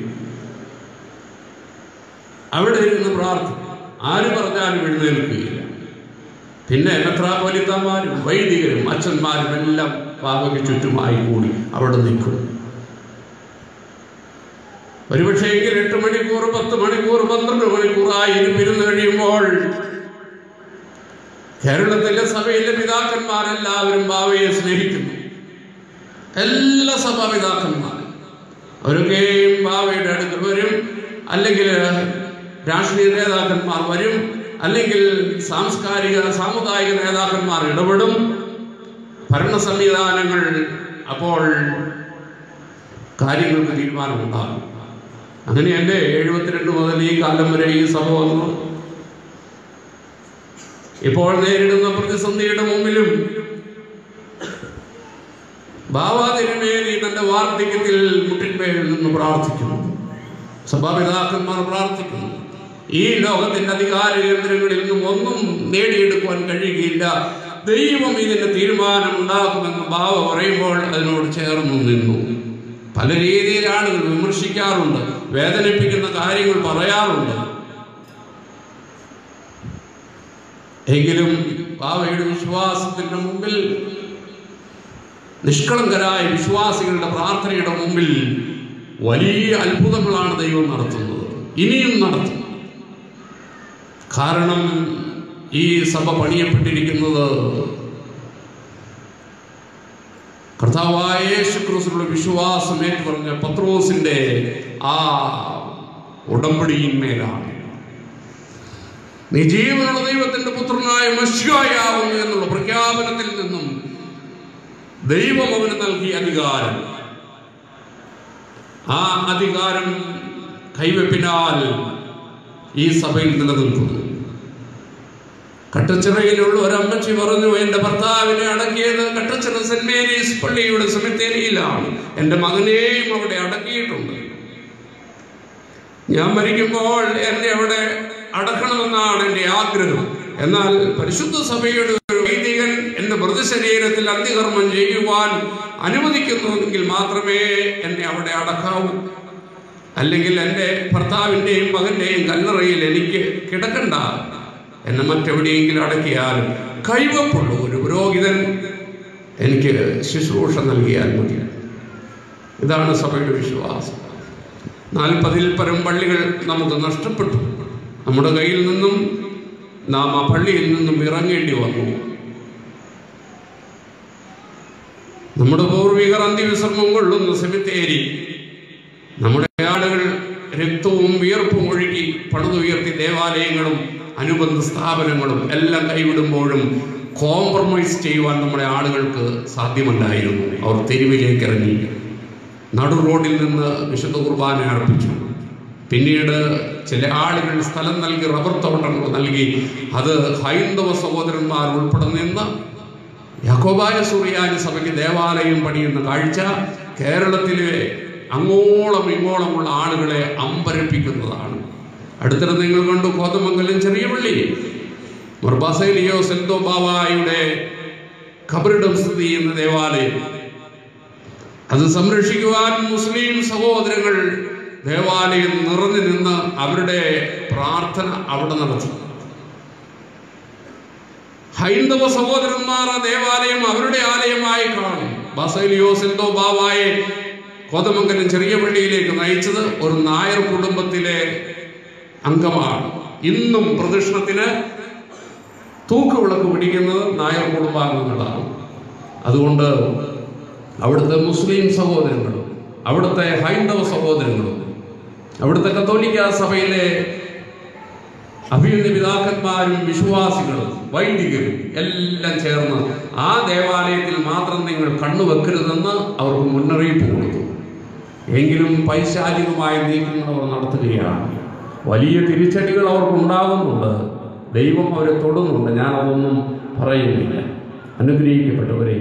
അവിടെ ഇരുന്ന് പ്രാർത്ഥിക്കും ആര് പറഞ്ഞാലും എഴുന്നേൽക്കുകയില്ല പിന്നെ മെത്രാപോലിത്തന്മാരും വൈദികരും അച്ഛന്മാരും എല്ലാം ബാബയ്ക്ക് ചുറ്റുമായി കൂടി അവിടെ നിൽക്കും ഒരുപക്ഷെ എങ്കിൽ എട്ട് മണിക്കൂർ പത്ത് മണിക്കൂർ പന്ത്രണ്ട് മണിക്കൂറായി ഇരുന്ന് കഴിയുമ്പോൾ കേരളത്തിലെ സഭയിലെ പിതാക്കന്മാരെല്ലാവരും ബാവയെ സ്നേഹിക്കുന്നു എല്ലാ സഭാപിതാക്കന്മാരും അവരൊക്കെയും ബാവയുടെ അടുത്ത് വരും അല്ലെങ്കിൽ രാഷ്ട്രീയ നേതാക്കന്മാർ വരും അല്ലെങ്കിൽ സാംസ്കാരിക സാമുദായിക നേതാക്കന്മാർ ഇടപെടും ഭരണ സംവിധാനങ്ങൾ അപ്പോൾ കാര്യങ്ങൾക്ക് തീരുമാനമുണ്ടാകും അങ്ങനെയല്ലേ എഴുപത്തിരണ്ട് മുതൽ ഈ കാലം വരെ ഈ സഭ വന്നു ഇപ്പോൾ നേരിടുന്ന പ്രതിസന്ധിയുടെ മുമ്പിലും ബാബാ തിരുമേനി തന്റെ വാർദ്ധക്യത്തിൽ മുട്ടിന്മേൽ നിന്ന് പ്രാർത്ഥിക്കുന്നു സഭാപിതാക്കന്മാർ പ്രാർത്ഥിക്കുന്നു ഈ ലോകത്തിന്റെ അധികാര കേന്ദ്രങ്ങളിൽ നിന്നും ഒന്നും നേടിയെടുക്കുവാൻ കഴിയുകയില്ല ദൈവം ഇതിന് തീരുമാനം ഉണ്ടാക്കുമെന്ന് ബാവ പറയുമ്പോൾ അതിനോട് ചേർന്നു നിന്നു പല രീതിയിൽ ആളുകൾ വിമർശിക്കാറുണ്ട് വേദനിപ്പിക്കുന്ന കാര്യങ്ങൾ പറയാറുണ്ട് എങ്കിലും ബാവയുടെ വിശ്വാസത്തിന്റെ മുമ്പിൽ നിഷ്കളങ്കരായ വിശ്വാസികളുടെ പ്രാർത്ഥനയുടെ മുമ്പിൽ വലിയ അത്ഭുതങ്ങളാണ് ദൈവം നടത്തുന്നത് ഇനിയും നടത്തും കാരണം ഈ സഭ പണിയപ്പെട്ടിരിക്കുന്നത് കർത്താവായ യേശു ക്രിസ്തുവിന്റെ വിശ്വാസം ഏറ്റുപറഞ്ഞ പത്രോസിന്റെ ആ ഉടമ്പടിയിന്മേലാണ് നീ ജീവനുള്ള ദൈവത്തിന്റെ പുത്രനായ മഷിയായാവുന്നു എന്നുള്ള പ്രഖ്യാപനത്തിൽ നിന്നും ദൈവം അവന് നൽകിയ അധികാരം ആ അധികാരം കൈവെപ്പിനാൽ ഈ സഭയിൽ നിലനിൽക്കുന്നു കട്ടച്ചിറയിലുള്ള ഒരമ്മച്ചി പറഞ്ഞു എന്റെ ഭർത്താവിനെ അടക്കിയത് കട്ടച്ചിറ സെന്റ് മേരീസ് പള്ളിയുടെ സെമിത്തേരിയിലാണ് എന്റെ മകനെയും അവിടെ അടക്കിയിട്ടുണ്ട് ഞാൻ മരിക്കുമ്പോൾ എന്നെ അവിടെ അടക്കണമെന്നാണ് എൻ്റെ ആഗ്രഹം എന്നാൽ പരിശുദ്ധ സഭയുടെ ഒരു വൈദികൻ എന്റെ മൃതശരീരത്തിൽ അന്ത്യകർമ്മം ചെയ്യുവാൻ അനുവദിക്കുന്നുവെങ്കിൽ മാത്രമേ എന്നെ അവിടെ അടക്കാവൂ അല്ലെങ്കിൽ എൻ്റെ ഭർത്താവിൻ്റെയും മകൻ്റെയും കല്ലറയിൽ എനിക്ക് കിടക്കണ്ട എന്നെ മറ്റെവിടെയെങ്കിലും അടക്കിയാൽ കൈവപ്പുള്ള ഒരു പുരോഹിതൻ എനിക്ക് ശുശ്രൂഷ നൽകിയാൽ മതി ഇതാണ് സഭയുടെ വിശ്വാസം നാൽപ്പതിൽ പരം പള്ളികൾ നമുക്ക് നഷ്ടപ്പെട്ടു നമ്മുടെ കയ്യിൽ നിന്നും നാം ആ പള്ളിയിൽ നിന്നും ഇറങ്ങേണ്ടി വന്നു നമ്മുടെ പൂർവികർ അന്ത്യവിശ്രമം കൊള്ളുന്ന സെമിത്തേരി നമ്മുടെ ആളുകൾ രക്തവും വിയർപ്പും ഒഴുകി പണിതുയർത്തി ദേവാലയങ്ങളും അനുബന്ധ സ്ഥാപനങ്ങളും എല്ലാം കൈവിടുമ്പോഴും കോംപ്രമൈസ് ചെയ്യുവാൻ നമ്മുടെ ആളുകൾക്ക് സാധ്യമല്ലായിരുന്നു അവർ തെരുവിലേക്ക് ഇറങ്ങി നടു റോഡിൽ നിന്ന് വിശുദ്ധ കുർബാന അർപ്പിച്ചു പിന്നീട് ചില ആളുകൾ സ്ഥലം നൽകി റബ്ബർ തോട്ടങ്ങൾ നൽകി അത് ഹൈന്ദവ സഹോദരന്മാർ ഉൾപ്പെടെ നിന്ന് യാക്കോബായ സൂറിയാനി സഭയ്ക്ക് ദേവാലയം പണിയുന്ന കാഴ്ച കേരളത്തിലെ അങ്ങോളം ഇങ്ങോളമുള്ള ആളുകളെ അമ്പരപ്പിക്കുന്നതാണ് അടുത്തിടെ നിങ്ങൾ കണ്ടു കോതമംഗലം ചെറിയ പള്ളി മർബാസൈലിയോ സെന്തോ ബാവായുടെ ഖബറിടം സ്ഥിതി ചെയ്യുന്ന ദേവാലയം അത് സംരക്ഷിക്കുവാൻ മുസ്ലിം സഹോദരങ്ങൾ ദേവാലയം നിറഞ്ഞു നിന്ന് അവരുടെ പ്രാർത്ഥന അവിടെ നടത്തി ഹൈന്ദവ സഹോദരന്മാർ ആ ദേവാലയം അവരുടെ ആലയമായി കാണും ബസൈലിയോസ് എന്തോ ബാവായെ കോതമംഗലം ചെറിയ പള്ളിയിലേക്ക് നയിച്ചത് ഒരു നായർ കുടുംബത്തിലെ അംഗമാണ് ഇന്നും പ്രദക്ഷിണത്തിന് തൂക്കുവിളക്ക് പിടിക്കുന്നത് നായർ കുടുംബാംഗങ്ങളാണ് അതുകൊണ്ട് അവിടുത്തെ മുസ്ലിം സഹോദരങ്ങളും അവിടുത്തെ ഹൈന്ദവ സഹോദരങ്ങളും അവിടുത്തെ കത്തോലിക്ക സഭയിലെ അഭിയുന്ന പിതാക്കന്മാരും വിശ്വാസികളും വൈദികരും എല്ലാം ചേർന്ന് ആ ദേവാലയത്തിൽ മാത്രം നിങ്ങൾ കണ്ണുവെക്കരുതെന്ന് അവർക്ക് മുന്നറിയിപ്പ് കൊടുത്തു എങ്കിലും പൈശാചികമായ നീക്കങ്ങൾ അവർ നടത്തുകയാണ് വലിയ തിരിച്ചടികൾ അവർക്ക് ഉണ്ടാകുന്നുണ്ട് ദൈവം അവരെ തൊടുന്നുണ്ട് ഞാനതൊന്നും പറയുന്നില്ല അനുഗ്രഹിക്കപ്പെട്ടവരെ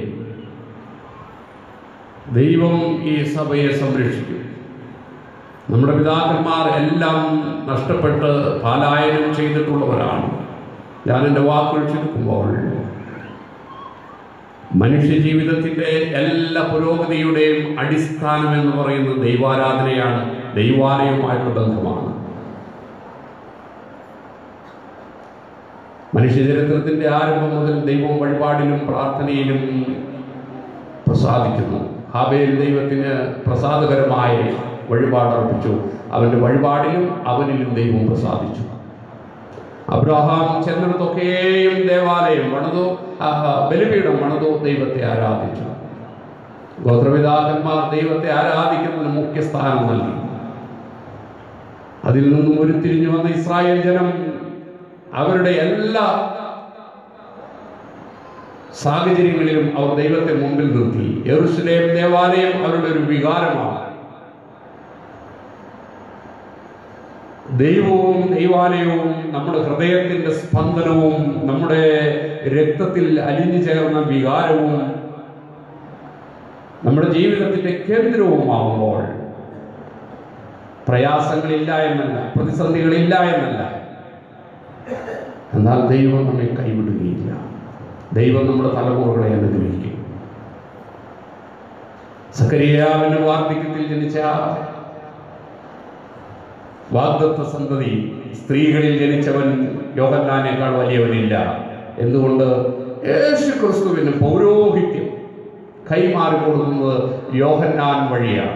ദൈവം ഈ സഭയെ സംരക്ഷിക്കും നമ്മുടെ പിതാക്കന്മാർ എല്ലാം നഷ്ടപ്പെട്ട് പാലായനം ചെയ്തിട്ടുള്ളവരാണ് ഞാൻ എൻ്റെ വാക്കുകൾ ചുരുക്കുമ്പോൾ മനുഷ്യ ജീവിതത്തിൻ്റെ എല്ലാ പുരോഗതിയുടെയും അടിസ്ഥാനം എന്ന് പറയുന്നത് ദൈവാരാധനയാണ് ദൈവാലയവുമായിട്ടുള്ള ബന്ധമാണ് മനുഷ്യചരിത്രത്തിൻ്റെ ആരംഭം മുതൽ ദൈവം വഴിപാടിലും പ്രാർത്ഥനയിലും പ്രസാദിക്കുന്നു ഹാബേൽ ദൈവത്തിന് പ്രസാദകരമായ വഴിപാട് അർപ്പിച്ചു അവന്റെ വഴിപാടിലും അവനിലും ദൈവം പ്രസാദിച്ചു അബ്രഹാം ചെന്നിടത്തൊക്കെയും ദേവാലയം പണിതു ആ, ബലിപീഠം പണിതു ദൈവത്തെ ആരാധിച്ചു ഗോത്രപിതാക്കന്മാർ ദൈവത്തെ ആരാധിക്കുന്നതിന് മുഖ്യ സ്ഥാനം നൽകി അതിൽ നിന്നും ഉരുത്തിരിഞ്ഞു വന്ന ഇസ്രായേൽ ജനം അവരുടെ എല്ലാ സാഹചര്യങ്ങളിലും അവർ ദൈവത്തെ മുമ്പിൽ നിർത്തി യെറുസലേം ദേവാലയം അവരുടെ ഒരു വികാരമാണ് ദൈവവും ദൈവാലയവും നമ്മുടെ ഹൃദയത്തിന്റെ സ്പന്ദനവും നമ്മുടെ രക്തത്തിൽ അലിഞ്ഞു ചേർന്ന വികാരവും നമ്മുടെ ജീവിതത്തിന്റെ കേന്ദ്രവുമാവുമ്പോൾ പ്രയാസങ്ങളില്ല എന്നല്ല പ്രതിസന്ധികളില്ല എന്നല്ല എന്നാൽ ദൈവം നമ്മെ കൈവിടുകയില്ല ദൈവം നമ്മുടെ തലമുറകളെ അനുഗ്രഹിക്കും സക്കരിയാവിന്റെ വാർദ്ധക്യത്തിൽ ജനിച്ച വാഗ്ദത്ത സന്തതി സ്ത്രീകളിൽ ജനിച്ചവൻ യോഹന്നാനേക്കാൾ വലിയവനില്ല എന്തുകൊണ്ട് യേശു ക്രിസ്തുവിന് പൗരോഹിത്യം കൈമാറി കൊടുക്കുന്നത് യോഹന്നാൻ വഴിയാണ്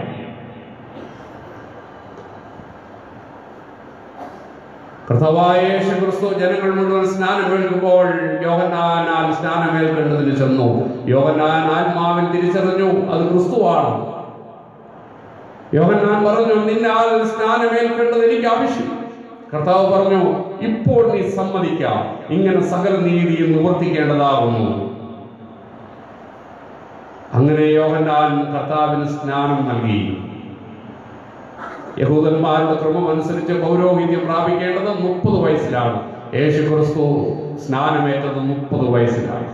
കർത്താവായ യേശു ക്രിസ്തു ജനങ്ങൾ മുഴുവൻ സ്നാനമേൽക്കുമ്പോൾ യോഹന്നാനാൽ സ്നാനമേൽക്കേണ്ടതിന് ചെന്നു യോഹന്നാൻ ആത്മാവിൽ തിരിച്ചറിഞ്ഞു അത് ക്രിസ്തുവാണ് യോഹന്നാൻ പറഞ്ഞു നിന്നാൽ സ്നാനമേൽക്കേണ്ടത് എനിക്ക് ആവശ്യം കർത്താവ് പറഞ്ഞു ഇപ്പോൾ നീ സമ്മതിക്കാം ഇങ്ങനെ സകല നീതിയും നിവർത്തിക്കേണ്ടതാകുന്നു അങ്ങനെ യോഹന്നാൻ കർത്താവിന് സ്നാനം നൽകി യഹൂദന്മാരുടെ ക്രമം അനുസരിച്ച് പൗരോഹിത്യം പ്രാപിക്കേണ്ടത് മുപ്പത് വയസ്സിലാണ് യേശു ക്രിസ്തു സ്നാനമേറ്റത് മുപ്പത് വയസ്സിലാണ്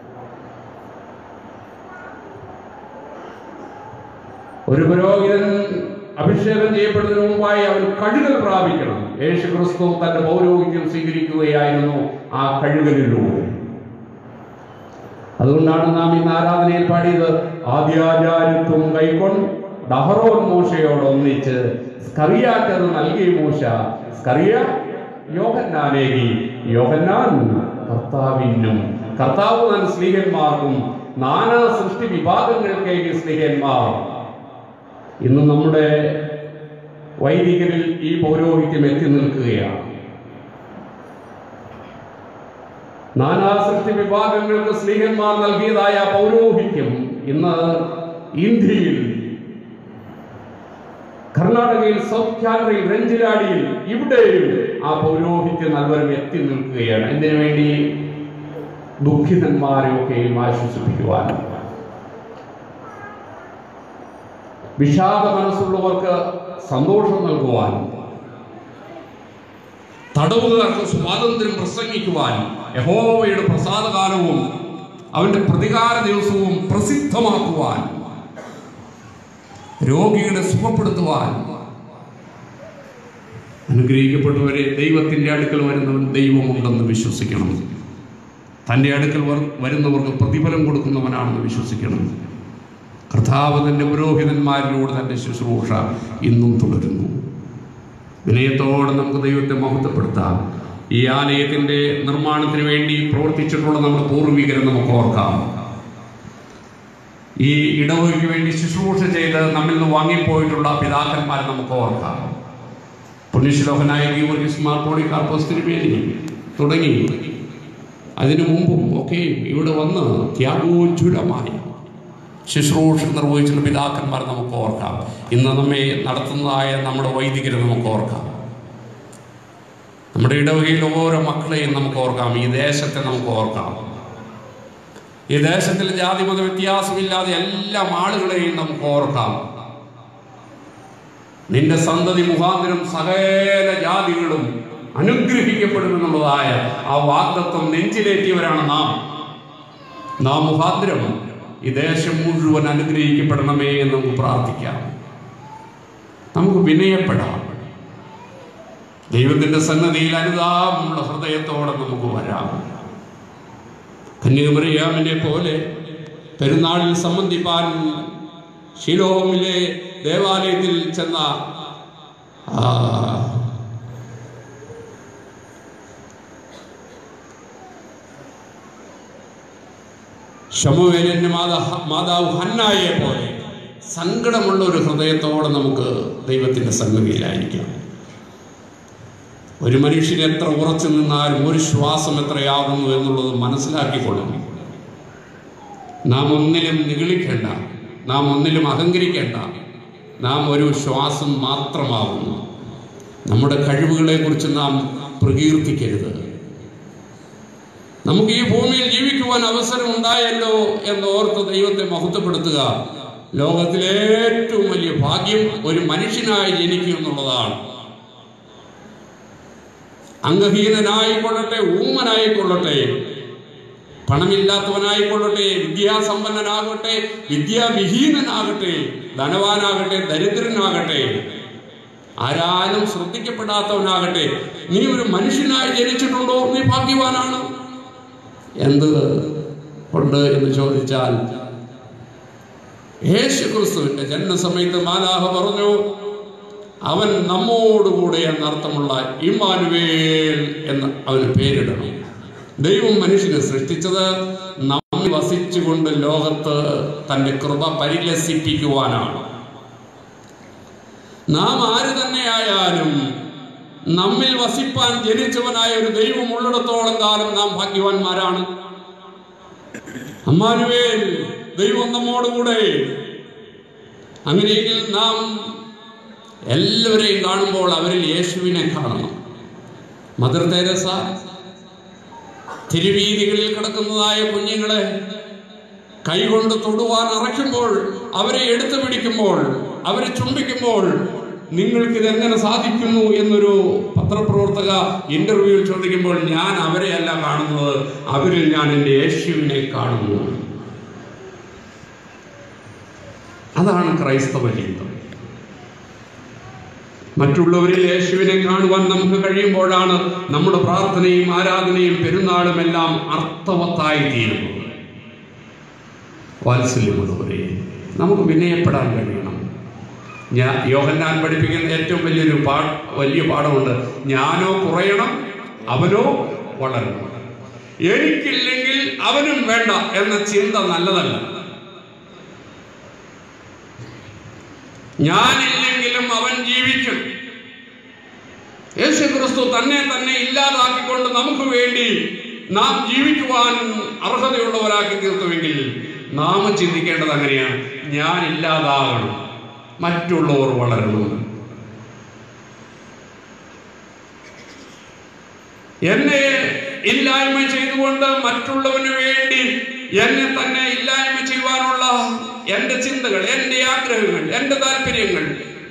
ഒരു പുരോഹിതൻ അഭിഷേകം ചെയ്യപ്പെടുന്നതിന് മുമ്പായി അവൻ കഴുകൽ പ്രാപിക്കണം യേശു ക്രിസ്തു തന്റെ പൗരോഹിത്യം സ്വീകരിക്കുകയായിരുന്നു ആ കഴുകലിലൂടെ അതുകൊണ്ടാണ് നാം ഇന്ന് ആരാധനയിൽ പാടിയത് ആദ്യാചാരിത്വം കൈക്കൊണ്ട് ദഹറോൻ മൂശയോട് ഒന്നിച്ച് സ്കറിയാക്കത് നൽകിയ മൂശ സ്കറിയ യോഹന്നാനേകി യോഹന്നാൻ കർത്താവിനും കർത്താവ് തൻ സ്ത്രീഹന്മാർക്കും നാനാ സൃഷ്ടി വിഭാഗങ്ങൾക്കേക്ക് സ്ത്രീഹന്മാർ ഇന്ന് നമ്മുടെ വൈദികരിൽ ഈ പൗരോഹിത്യം എത്തി നിൽക്കുകയാണ് നാനാ സൃഷ്ടി വിഭാഗങ്ങൾക്ക് സ്ത്രീഹന്മാർ നൽകിയതായ പൗരോഹിത്യം ഇന്ന് ഇന്ത്യയിൽ കർണാടകയിൽ സൗത്ത് കാനറയിൽ രഞ്ജിലാടിയിൽ ഇവിടെയും ആ പൗരോഹിത്യ നൽവരം എത്തി നിൽക്കുകയാണ് എന്തിനു വേണ്ടി ദുഃഖിതന്മാരെയൊക്കെയും ആശ്വസിപ്പിക്കുവാൻ വിഷാദ മനസ്സുള്ളവർക്ക് സന്തോഷം നൽകുവാൻ തടവുകാർക്ക് സ്വാതന്ത്ര്യം പ്രസംഗിക്കുവാൻ യഹോവയുടെ പ്രസാദകാലവും അവന്റെ പ്രതികാര ദിവസവും പ്രസിദ്ധമാക്കുവാൻ രോഗികളെ സുഖപ്പെടുത്തുവാൻ അനുഗ്രഹിക്കപ്പെട്ടവരെ ദൈവത്തിൻ്റെ അടുക്കൽ വരുന്നവൻ ദൈവമുണ്ടെന്ന് വിശ്വസിക്കണം തൻ്റെ അടുക്കൽ വർ- വരുന്നവർക്ക് പ്രതിഫലം കൊടുക്കുന്നവനാണെന്ന് വിശ്വസിക്കണം കർത്താവ് തൻ്റെ പുരോഹിതന്മാരിലൂടെ തൻ്റെ ശുശ്രൂഷ ഇന്നും തുടരുന്നു വിനയത്തോടെ നമുക്ക് ദൈവത്തെ മഹത്വപ്പെടുത്താം ഈ ആലയത്തിൻ്റെ നിർമ്മാണത്തിന് വേണ്ടി പ്രവർത്തിച്ചിട്ടുള്ള നമ്മുടെ പൂർവികരെ നമുക്ക് ഓർക്കാം ഈ ഇടവകയ്ക്ക് വേണ്ടി ശുശ്രൂഷ ചെയ്ത് നമ്മിൽ നിന്ന് വാങ്ങിപ്പോയിട്ടുള്ള പിതാക്കന്മാരെ നമുക്ക് ഓർക്കാം പുണ്യശ്ലോകനായ ഗീവർഗീസ് മാർപ്പോളി കാർപ്പോസ് തിരുമേനി തുടങ്ങി അതിനു മുമ്പും ഒക്കെ ഇവിടെ വന്ന് ത്യാഗോജ്വലമായി ശുശ്രൂഷ നിർവഹിച്ചുള്ള പിതാക്കന്മാർ നമുക്ക് ഓർക്കാം ഇന്ന് നമ്മെ നടത്തുന്നതായ നമ്മുടെ വൈദികരെ നമുക്ക് ഓർക്കാം നമ്മുടെ ഇടവകയിലെ ഓരോ മക്കളെയും നമുക്ക് ഓർക്കാം ഈ ദേശത്തെ നമുക്ക് ഓർക്കാം ഈ ദേശത്തിൽ ജാതി മത വ്യത്യാസമില്ലാതെ എല്ലാ ആളുകളെയും നമുക്ക് ഓർക്കാം നിന്റെ സന്തതി മുഖാന്തരം സകല ജാതികളും അനുഗ്രഹിക്കപ്പെടുമെന്നുള്ളതായ ആ വാഗ്ദത്വം നെഞ്ചിലേറ്റിയവരാണ് നാം നാം മുഖാന്തരം ഈ ദേശം മുഴുവൻ അനുഗ്രഹിക്കപ്പെടണമേ എന്ന് നമുക്ക് പ്രാർത്ഥിക്കാം നമുക്ക് വിനയപ്പെടാം ദൈവത്തിന്റെ സന്നദ്ധിയിൽ അനുതാപമുള്ള ഹൃദയത്തോടെ നമുക്ക് വരാം കന്യാകുമറിയാമിനെ പോലെ പെരുന്നാളിൽ സംബന്ധിപ്പാൻ ഷിലോമിലെ ദേവാലയത്തിൽ ചെന്ന ആ, ശമുവേലിന്റെ മാതാ മാതാവ് ഹന്നായെ പോലെ സങ്കടമുള്ള ഒരു ഹൃദയത്തോടെ നമുക്ക് ദൈവത്തിന്റെ സന്നിധിയിലായിരിക്കാം ഒരു മനുഷ്യൻ എത്ര ഉറച്ചു നിന്നാലും ഒരു ശ്വാസം എത്രയാകുന്നു എന്നുള്ളത് മനസ്സിലാക്കിക്കൊള്ളണം നാം ഒന്നിലും നിഗളിക്കേണ്ട നാം ഒന്നിലും അഹങ്കരിക്കേണ്ട നാം ഒരു ശ്വാസം മാത്രമാകുന്നു നമ്മുടെ കഴിവുകളെക്കുറിച്ച് നാം പ്രകീർത്തിക്കരുത് നമുക്ക് ഈ ഭൂമിയിൽ ജീവിക്കുവാൻ അവസരം ഉണ്ടായല്ലോ എന്നോർത്ത് ദൈവത്തെ മഹത്വപ്പെടുത്തുക ലോകത്തിലെ ഏറ്റവും വലിയ ഭാഗ്യം ഒരു മനുഷ്യനായി ജനിക്കുക എന്നുള്ളതാണ് അംഗഹീനനായിക്കൊള്ളട്ടെ ഊമനായിക്കൊള്ളട്ടെ പണമില്ലാത്തവനായിക്കൊള്ളട്ടെ വിദ്യാസമ്പന്നനാകട്ടെ വിദ്യാവിഹീനനാകട്ടെ ധനവാനാകട്ടെ ദരിദ്രനാകട്ടെ ആരാലും ശ്രദ്ധിക്കപ്പെടാത്തവനാകട്ടെ നീ ഒരു മനുഷ്യനായി ജനിച്ചിട്ടുണ്ടോ നീ ഭാഗ്യവാനാണ് എന്ത് കൊണ്ട് എന്ന് ചോദിച്ചാൽ യേശു ക്രിസ്തുവിന്റെ ജന്മസമയത്ത് മാലാഹ പറഞ്ഞു അവൻ നമ്മോടുകൂടെ എന്നർത്ഥമുള്ള ഇമ്മാനുവേൽ എന്ന് അവന് പേരിടണം ദൈവം മനുഷ്യനെ സൃഷ്ടിച്ചത് നമ്മിൽ വസിച്ചുകൊണ്ട് ലോകത്ത് തന്റെ കൃപ പരിലസിപ്പിക്കുവാനാണ് നാം ആര് തന്നെയായാലും നമ്മിൽ വസിപ്പാൻ ജനിച്ചവനായ ഒരു ദൈവം ഉള്ളിടത്തോളം കാലം നാം ഭാഗ്യവാന്മാരാണ് അമ്മാനുവേൽ ദൈവം നമ്മോടുകൂടെ അങ്ങനെയെങ്കിൽ നാം എല്ലാവരെയും കാണുമ്പോൾ അവരിൽ യേശുവിനെ കാണണം മദർ തെരേസ തിരുവീതികളിൽ കിടക്കുന്നതായ കുഞ്ഞുങ്ങളെ കൈകൊണ്ട് തൊടുവാൻ അറയ്ക്കുമ്പോൾ അവരെ എടുത്തു പിടിക്കുമ്പോൾ അവരെ ചുംബിക്കുമ്പോൾ നിങ്ങൾക്ക് ഇതെങ്ങനെ സാധിക്കുന്നു എന്നൊരു പത്രപ്രവർത്തക ഇന്റർവ്യൂവിൽ ചോദിക്കുമ്പോൾ ഞാൻ അവരെയല്ല കാണുന്നത് അവരിൽ ഞാൻ എൻ്റെ യേശുവിനെ കാണുന്നു അതാണ് ക്രൈസ്തവ ജീവിതം മറ്റുള്ളവരിൽ യേശുവിനെ കാണുവാൻ നമുക്ക് കഴിയുമ്പോഴാണ് നമ്മുടെ പ്രാർത്ഥനയും ആരാധനയും പെരുന്നാളും എല്ലാം അർത്ഥവത്തായി തീരുന്നത് വാത്സല്യമുള്ളവരെ നമുക്ക് വിനയപ്പെടാൻ കഴിയണം ഞാൻ യോഹന്നാൻ പഠിപ്പിക്കുന്ന ഏറ്റവും വലിയൊരു പാ വലിയ പാഠമുണ്ട് ഞാനോ കുറയണം അവനോ വളരണം എനിക്കില്ലെങ്കിൽ അവനും വേണ്ട എന്ന ചിന്ത നല്ലതല്ല ഞാനില്ലെങ്കിലും അവൻ ജീവിക്കും യേശു ക്രിസ്തു തന്നെ തന്നെ ഇല്ലാതാക്കിക്കൊണ്ട് നമുക്ക് വേണ്ടി നാം ജീവിക്കുവാൻ അർഹതയുള്ളവരാക്കി തീർത്തുവെങ്കിൽ നാം ചിന്തിക്കേണ്ടത് അങ്ങനെയാണ് ഞാൻ ഇല്ലാതാകണം മറ്റുള്ളവർ വളരണം എന്നെ ഇല്ലായ്മ ചെയ്തുകൊണ്ട് മറ്റുള്ളവന് വേണ്ടി എന്നെ തന്നെ ഇല്ലായ്മ ചെയ്യുവാനുള്ള എന്റെ ചിന്തകൾ എന്റെ ആഗ്രഹങ്ങൾ എന്റെ താല്പര്യങ്ങൾ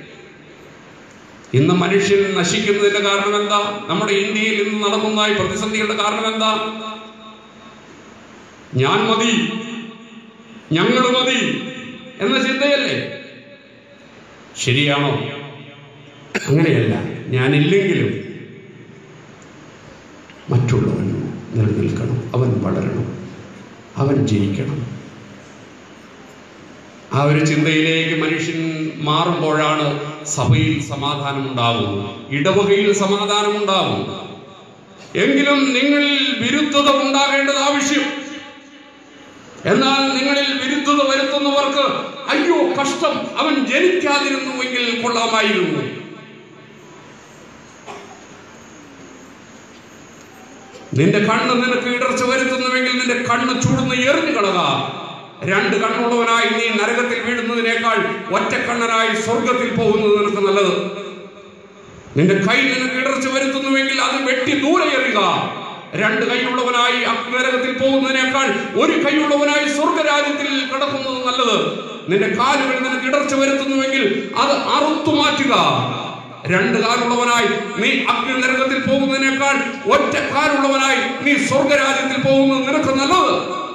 ഇന്ന് മനുഷ്യൻ നശിക്കുന്നതിന്റെ കാരണം എന്താ നമ്മുടെ ഇന്ത്യയിൽ ഇന്ന് നടക്കുന്ന ഈ പ്രതിസന്ധികളുടെ കാരണം എന്താ ഞാൻ മതി ഞങ്ങൾ മതി എന്ന ചിന്തയല്ലേ ശരിയാണോ അങ്ങനെയല്ല ഞാനില്ലെങ്കിലും മറ്റുള്ളവൻ നിലനിൽക്കണം അവൻ വളരണം അവൻ ജയിക്കണം ആ ഒരു ചിന്തയിലേക്ക് മനുഷ്യൻ മാറുമ്പോഴാണ് സഭയിൽ സമാധാനം ഉണ്ടാകുന്നത് ഇടവകയിൽ സമാധാനം ഉണ്ടാകും എങ്കിലും നിങ്ങളിൽ വിരുദ്ധത ഉണ്ടാകേണ്ടത് ആവശ്യം എന്നാൽ നിങ്ങളിൽ വിരുദ്ധത വരുത്തുന്നവർക്ക് അയ്യോ കഷ്ടം അവൻ ജനിക്കാതിരുന്നുവെങ്കിൽ കൊള്ളാമായിരുന്നു നിന്റെ കണ്ണ് നിനക്ക് ഇടർച്ച വരുത്തുന്നുവെങ്കിൽ നിന്റെ കണ്ണ് ചൂടുന്ന എറിഞ്ഞു കളക രണ്ട് കണ്ണുള്ളവനായി നീ നരകത്തിൽ വീഴുന്നതിനേക്കാൾ ഒറ്റക്കണ്ണനായി സ്വർഗത്തിൽ പോകുന്നത് നിനക്ക് നല്ലത് നിന്റെ കൈ നിനക്ക് ഇടർച്ച വരുത്തുന്നുവെങ്കിൽ അത് വെട്ടി ദൂരെ എറിയുക രണ്ട് കൈയുള്ളവനായി നരകത്തിൽ പോകുന്നതിനേക്കാൾ ഒരു കൈയുള്ളവനായി സ്വർഗരാജ്യത്തിൽ കിടക്കുന്നത് നല്ലത് നിന്റെ കാലുകൾ നിനക്ക് ഇടർച്ച വരുത്തുന്നുവെങ്കിൽ അത് അറുത്തു മാറ്റുക രണ്ട് കാലുള്ളവനായി നീ അഗ്നി നരകത്തിൽ പോകുന്നതിനേക്കാൾ ഒറ്റ കാലുള്ളവനായി നീ സ്വർഗരാജ്യത്തിൽ പോകുന്നത് നിനക്ക് നല്ലത്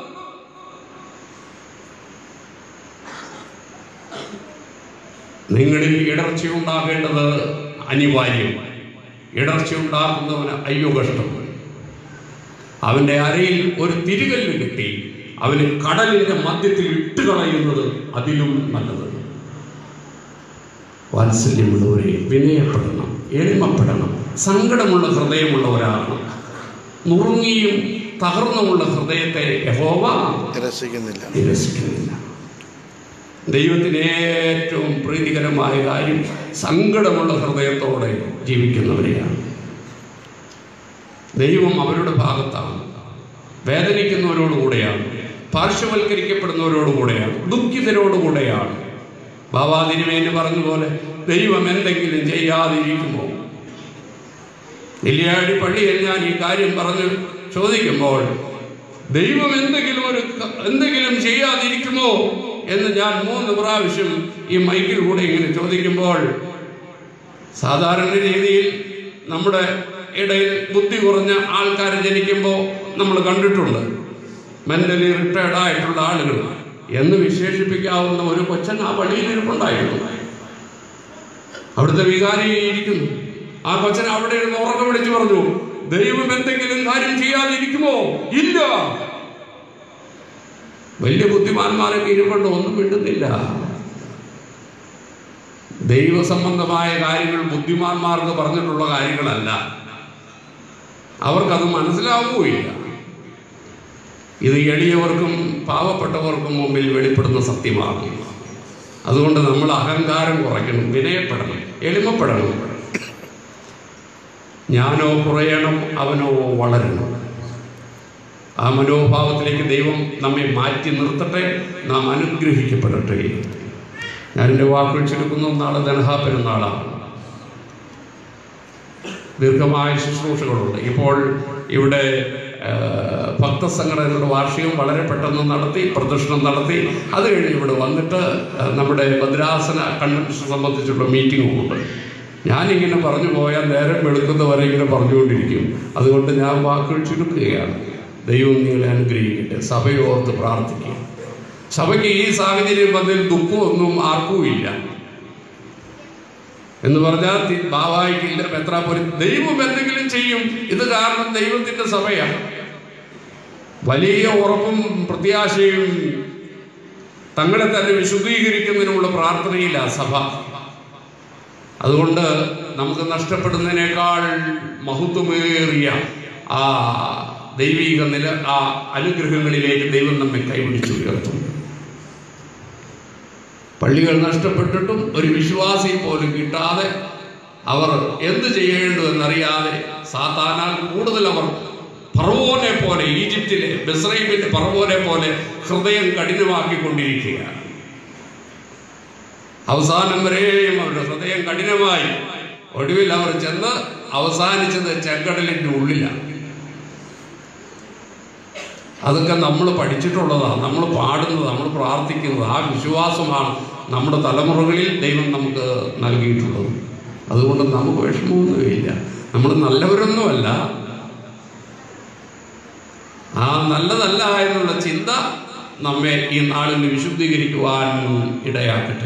നിങ്ങളിൽ ഇടർച്ച ഉണ്ടാകേണ്ടത് അനിവാര്യം ഇടർച്ച ഉണ്ടാക്കുന്നവന് അയ്യോ കഷ്ടം അവന്റെ അരയിൽ ഒരു തിരികല്ല് കിട്ടി അവന് കടലിന്റെ മധ്യത്തിൽ ഇട്ടുകളയുന്നത് അതിലും നല്ലത് വാത്സല്യമുള്ളവരെ വിനയപ്പെടണം എളിമപ്പെടണം സങ്കടമുള്ള ഹൃദയമുള്ളവരാകണം നുറുങ്ങിയും തകർന്നുമുള്ള ഹൃദയത്തെ യഹോവ നിരസിക്കുന്നില്ല നിരസിക്കുന്നില്ല ദൈവത്തിന് ഏറ്റവും പ്രീതികരമായ കാര്യം സങ്കടമുള്ള ഹൃദയത്തോടെ ജീവിക്കുന്നവരെയാണ് ദൈവം അവരുടെ ഭാഗത്താണ് വേദനിക്കുന്നവരോടുകൂടെയാണ് പാർശ്വവൽക്കരിക്കപ്പെടുന്നവരോടുകൂടെയാണ് ദുഃഖിതരോടുകൂടെയാണ് ബാബാ തിരുമേനി പറഞ്ഞതുപോലെ ദൈവം എന്തെങ്കിലും ചെയ്യാതിരിക്കുമോ നെല്ലിയാടി പള്ളിയിൽ ഞാൻ ഈ കാര്യം പറഞ്ഞ് ചോദിക്കുമ്പോൾ ദൈവം എന്തെങ്കിലും ഒരു ക- എന്തെങ്കിലും ചെയ്യാതിരിക്കുമോ എന്ന് ഞാൻ മൂന്ന് പ്രാവശ്യം ഈ മൈക്കിൽ കൂടെ ഇങ്ങനെ ചോദിക്കുമ്പോൾ സാധാരണ രീതിയിൽ നമ്മുടെ ഇടയിൽ ബുദ്ധി കുറഞ്ഞ ആൾക്കാർ ജനിക്കുമ്പോൾ നമ്മൾ കണ്ടിട്ടുണ്ട് മെന്റലി റിട്ടയർഡ് ആയിട്ടുള്ള ആളുകൾ എന്ന് വിശേഷിപ്പിക്കാവുന്ന ഒരു കൊച്ചൻ ആ പള്ളിയിൽ ഇരിപ്പുണ്ടായിരുന്നു അവിടുത്തെ വികാരി ഇരിക്കുന്നു ആ കൊച്ചൻ അവിടെ ഇരുന്ന് ഉറക്കം വിളിച്ചു പറഞ്ഞു ദൈവം എന്തെങ്കിലും കാര്യം ചെയ്യാതെ ഇരിക്കുമോ ഇല്ല വലിയ ബുദ്ധിമാന്മാരൊക്കെ ഇരുപണ്ട് ഒന്നും മിണ്ടുന്നില്ല ദൈവസംബന്ധമായ കാര്യങ്ങൾ ബുദ്ധിമാന്മാർക്ക് പറഞ്ഞിട്ടുള്ള കാര്യങ്ങളല്ല അവർക്കത് മനസ്സിലാവുകയില്ല ഇത് എളിയവർക്കും പാവപ്പെട്ടവർക്കും മുമ്പിൽ വെളിപ്പെടുന്ന സത്യമാണ് അതുകൊണ്ട് നമ്മൾ അഹങ്കാരം കുറയ്ക്കണം വിനയപ്പെടണം എളിമപ്പെടണം ഞാനോ കുറയണം അവനോ വളരണം ആ മനോഭാവത്തിലേക്ക് ദൈവം നമ്മെ മാറ്റി നിർത്തട്ടെ നാം അനുഗ്രഹിക്കപ്പെടട്ടെ ഞാൻ എൻ്റെ വാക്കുകൾ ചുരുക്കുന്നു നാളെ ധനഹാ പെരുന്നാളാണ് ദീർഘമായ ശുശ്രൂഷകളുണ്ട് ഇപ്പോൾ ഇവിടെ ആ, ഭക്തസംഘടനകളുടെ വാർഷികം വളരെ പെട്ടെന്ന് നടത്തി പ്രദർശനം നടത്തി അത് കഴിഞ്ഞ് ഇവിടെ വന്നിട്ട് ആ, നമ്മുടെ ഭദ്രാസന കൺവെൻഷൻ സംബന്ധിച്ചുള്ള മീറ്റിംഗും ഉണ്ട് ഞാനിങ്ങനെ പറഞ്ഞു പോയാൽ നേരം വെളുക്കുന്നവരെ ഇങ്ങനെ പറഞ്ഞുകൊണ്ടിരിക്കും അതുകൊണ്ട് ഞാൻ വാക്കുകൾ ചുരുക്കുകയാണ് ദൈവം നിങ്ങളെ അനുഗ്രഹിക്കട്ടെ സഭയോർത്ത് പ്രാർത്ഥിക്കുക സഭയ്ക്ക് ഈ സാഹചര്യം വന്നതിൽ ദുഃഖമൊന്നും ആർക്കും ഇല്ല എന്ന് പറഞ്ഞാൽ തി- ബാവായിക്കില്ല മെത്രാപ്പൊലി ദൈവം എന്തെങ്കിലും ചെയ്യും ഇത് കാരണം ദൈവത്തിന്റെ സഭയാണ് വലിയ ഉറപ്പും പ്രത്യാശയും തങ്ങളെ തന്നെ വിശുദ്ധീകരിക്കുന്നതിനുള്ള പ്രാർത്ഥനയില്ല സഭ അതുകൊണ്ട് നമുക്ക് നഷ്ടപ്പെടുന്നതിനേക്കാൾ മഹത്വമേറിയ ആ ദൈവിക നില ആ അനുഗ്രഹങ്ങളിലേക്ക് ദൈവം നമ്മെ കൈപിടിച്ചു ഉയർത്തും പള്ളികൾ നഷ്ടപ്പെട്ടിട്ടും ഒരു വിശ്വാസി പോലും കിട്ടാതെ അവർ എന്ത് ചെയ്യേണ്ടു എന്നറിയാതെ സാത്താനാൽ കൂടുതൽ അവർ പറവോനെ പോലെ ഈജിപ്തിലെ ബസ്രൈമിന്റെ പറവോനെ പോലെ ഹൃദയം കഠിനമാക്കിക്കൊണ്ടിരിക്കുകയാണ് അവസാനം വരെയും അവരുടെ ഹൃദയം കഠിനമായി ഒടുവിൽ അവർ ചെന്ന് അവസാനിച്ചത് ചെങ്കടലിന്റെ ഉള്ളിലാണ് അതൊക്കെ നമ്മൾ പഠിച്ചിട്ടുള്ളതാണ് നമ്മൾ പാടുന്നത് നമ്മൾ പ്രാർത്ഥിക്കുന്നത് ആ വിശ്വാസമാണ് നമ്മുടെ തലമുറകളിൽ ദൈവം നമുക്ക് നൽകിയിട്ടുള്ളത് അതുകൊണ്ട് നമുക്ക് വിഷമമൊന്നുമില്ല നമ്മൾ നല്ലവരൊന്നുമല്ല ആ നല്ലതല്ല എന്നുള്ള ചിന്ത നമ്മെ ഈ നാളിൽ വിശുദ്ധീകരിക്കുവാൻ ഇടയാക്കട്ടെ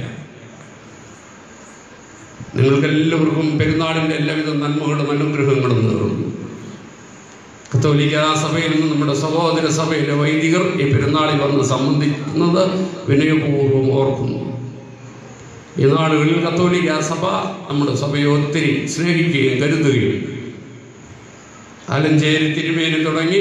നിങ്ങൾക്കെല്ലാവർക്കും പെരുന്നാളിൻ്റെ എല്ലാവിധ നന്മകളും അനുഗ്രഹങ്ങളും നേർന്നു കത്തോലിക്ക സഭയിൽ നിന്ന് നമ്മുടെ സഹോദര സഭയിലെ വൈദികർ ഈ പെരുന്നാളിൽ വന്ന് സംബന്ധിക്കുന്നത് വിനയപൂർവ്വം ഓർക്കുന്നു ഈ നാടുകളിൽ കത്തോലിക്ക സഭ നമ്മുടെ സഭയെ ഒത്തിരി സ്നേഹിക്കുകയും കരുതുകയും ആലഞ്ചേരി തിരുമേനി തുടങ്ങി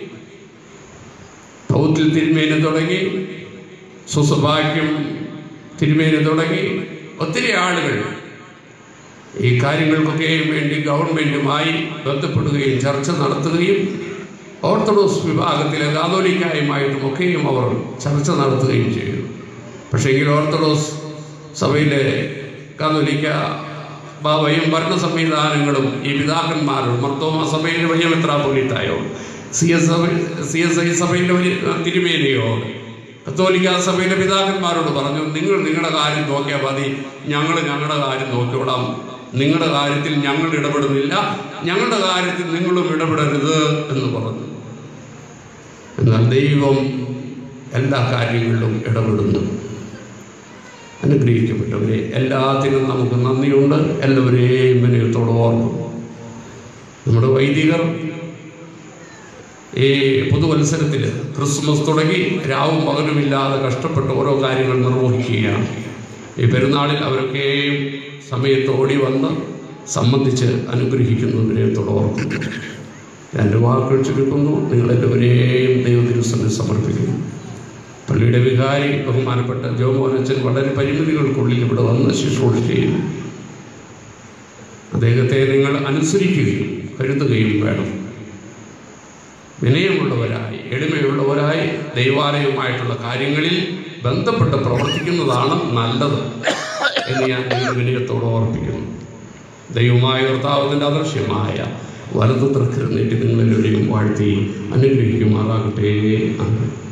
പൗത്തിൽ തിരുമേനി തുടങ്ങി സുസഭാഗ്യം തിരുമേനി തുടങ്ങി ഒത്തിരി ആളുകൾ ഈ കാര്യങ്ങൾക്കൊക്കെയും വേണ്ടി ഗവൺമെൻറ്റുമായി ബന്ധപ്പെടുകയും ചർച്ച നടത്തുകയും ഓർത്തഡോക്സ് വിഭാഗത്തിലെ കാതോലിക്കായുമായിട്ടും ഒക്കെയും അവർ ചർച്ച നടത്തുകയും ചെയ്തു പക്ഷേങ്കിൽ ഓർത്തഡോക്സ് സഭയിലെ കാതോലിക്ക ബാബയും ഭരണ സംവിധാനങ്ങളും ഈ പിതാക്കന്മാരും മർത്തോമ സഭയിലെ വലിയ മെത്രാപൊലീത്തായോ സി എസ് സഭ സി എസ് ഐ സഭയിലെ വലിയ തിരുമേനിയോ കത്തോലിക്ക സഭയിലെ പിതാക്കന്മാരോട് പറഞ്ഞു നിങ്ങൾ നിങ്ങളുടെ കാര്യം നോക്കിയാൽ മതി ഞങ്ങൾ ഞങ്ങളുടെ കാര്യം നോക്കിവിടാം നിങ്ങളുടെ കാര്യത്തിൽ ഞങ്ങൾ ഇടപെടുന്നില്ല ഞങ്ങളുടെ കാര്യത്തിൽ നിങ്ങളും ഇടപെടരുത് എന്ന് പറഞ്ഞു എന്നാൽ ദൈവം എല്ലാ കാര്യങ്ങളിലും ഇടപെടുന്നു അനുഗ്രഹിക്കപ്പെട്ടവരെ എല്ലാത്തിനും നമുക്ക് നന്ദിയുണ്ട് എല്ലാവരെയും വിനയത്തോടെ ഓർക്കും നമ്മുടെ വൈദികർ ഈ പുതുവത്സരത്തിൽ ക്രിസ്മസ് തുടങ്ങി രാവും പകലുമില്ലാതെ കഷ്ടപ്പെട്ട് ഓരോ കാര്യങ്ങൾ നിർവഹിക്കുകയാണ് ഈ പെരുന്നാളിൽ അവരൊക്കെയും സമയത്ത് ഓടി വന്ന് സംബന്ധിച്ച് അനുഗ്രഹിക്കുന്നതിനെ തുടർക്കുന്നു രണ്ട് വാക്കുകൾ ചുരുക്കുന്നു നിങ്ങളെല്ലാവരെയും ദൈവതിരുസന്നിൽ സമർപ്പിക്കുന്നു പള്ളിയുടെ വികാരി ബഹുമാനപ്പെട്ട ജോമോനച്ചൻ വളരെ പരിമിതികൾക്കുള്ളിൽ ഇവിടെ വന്ന് ശുശ്രൂഷ ചെയ്യുന്നു അദ്ദേഹത്തെ നിങ്ങൾ അനുസരിക്കുകയും കരുതുകയും വേണം വിനയമുള്ളവരായി എളിമയുള്ളവരായി ദൈവാലയവുമായിട്ടുള്ള കാര്യങ്ങളിൽ ബന്ധപ്പെട്ട് പ്രവർത്തിക്കുന്നതാണ് നല്ലത് എന്ന് ഞാൻ നിങ്ങൾ വിനയത്തോട് ഓർപ്പിക്കുന്നു ദൈവമായ കർത്താവിൻ്റെ അദൃശ്യമായ വലതു തൃക്കരുന്നേറ്റ് നിങ്ങളെല്ലാവരെയും വാഴ്ത്തി അനുഗ്രഹിക്കുമാറാകട്ടെ അങ്ങനെ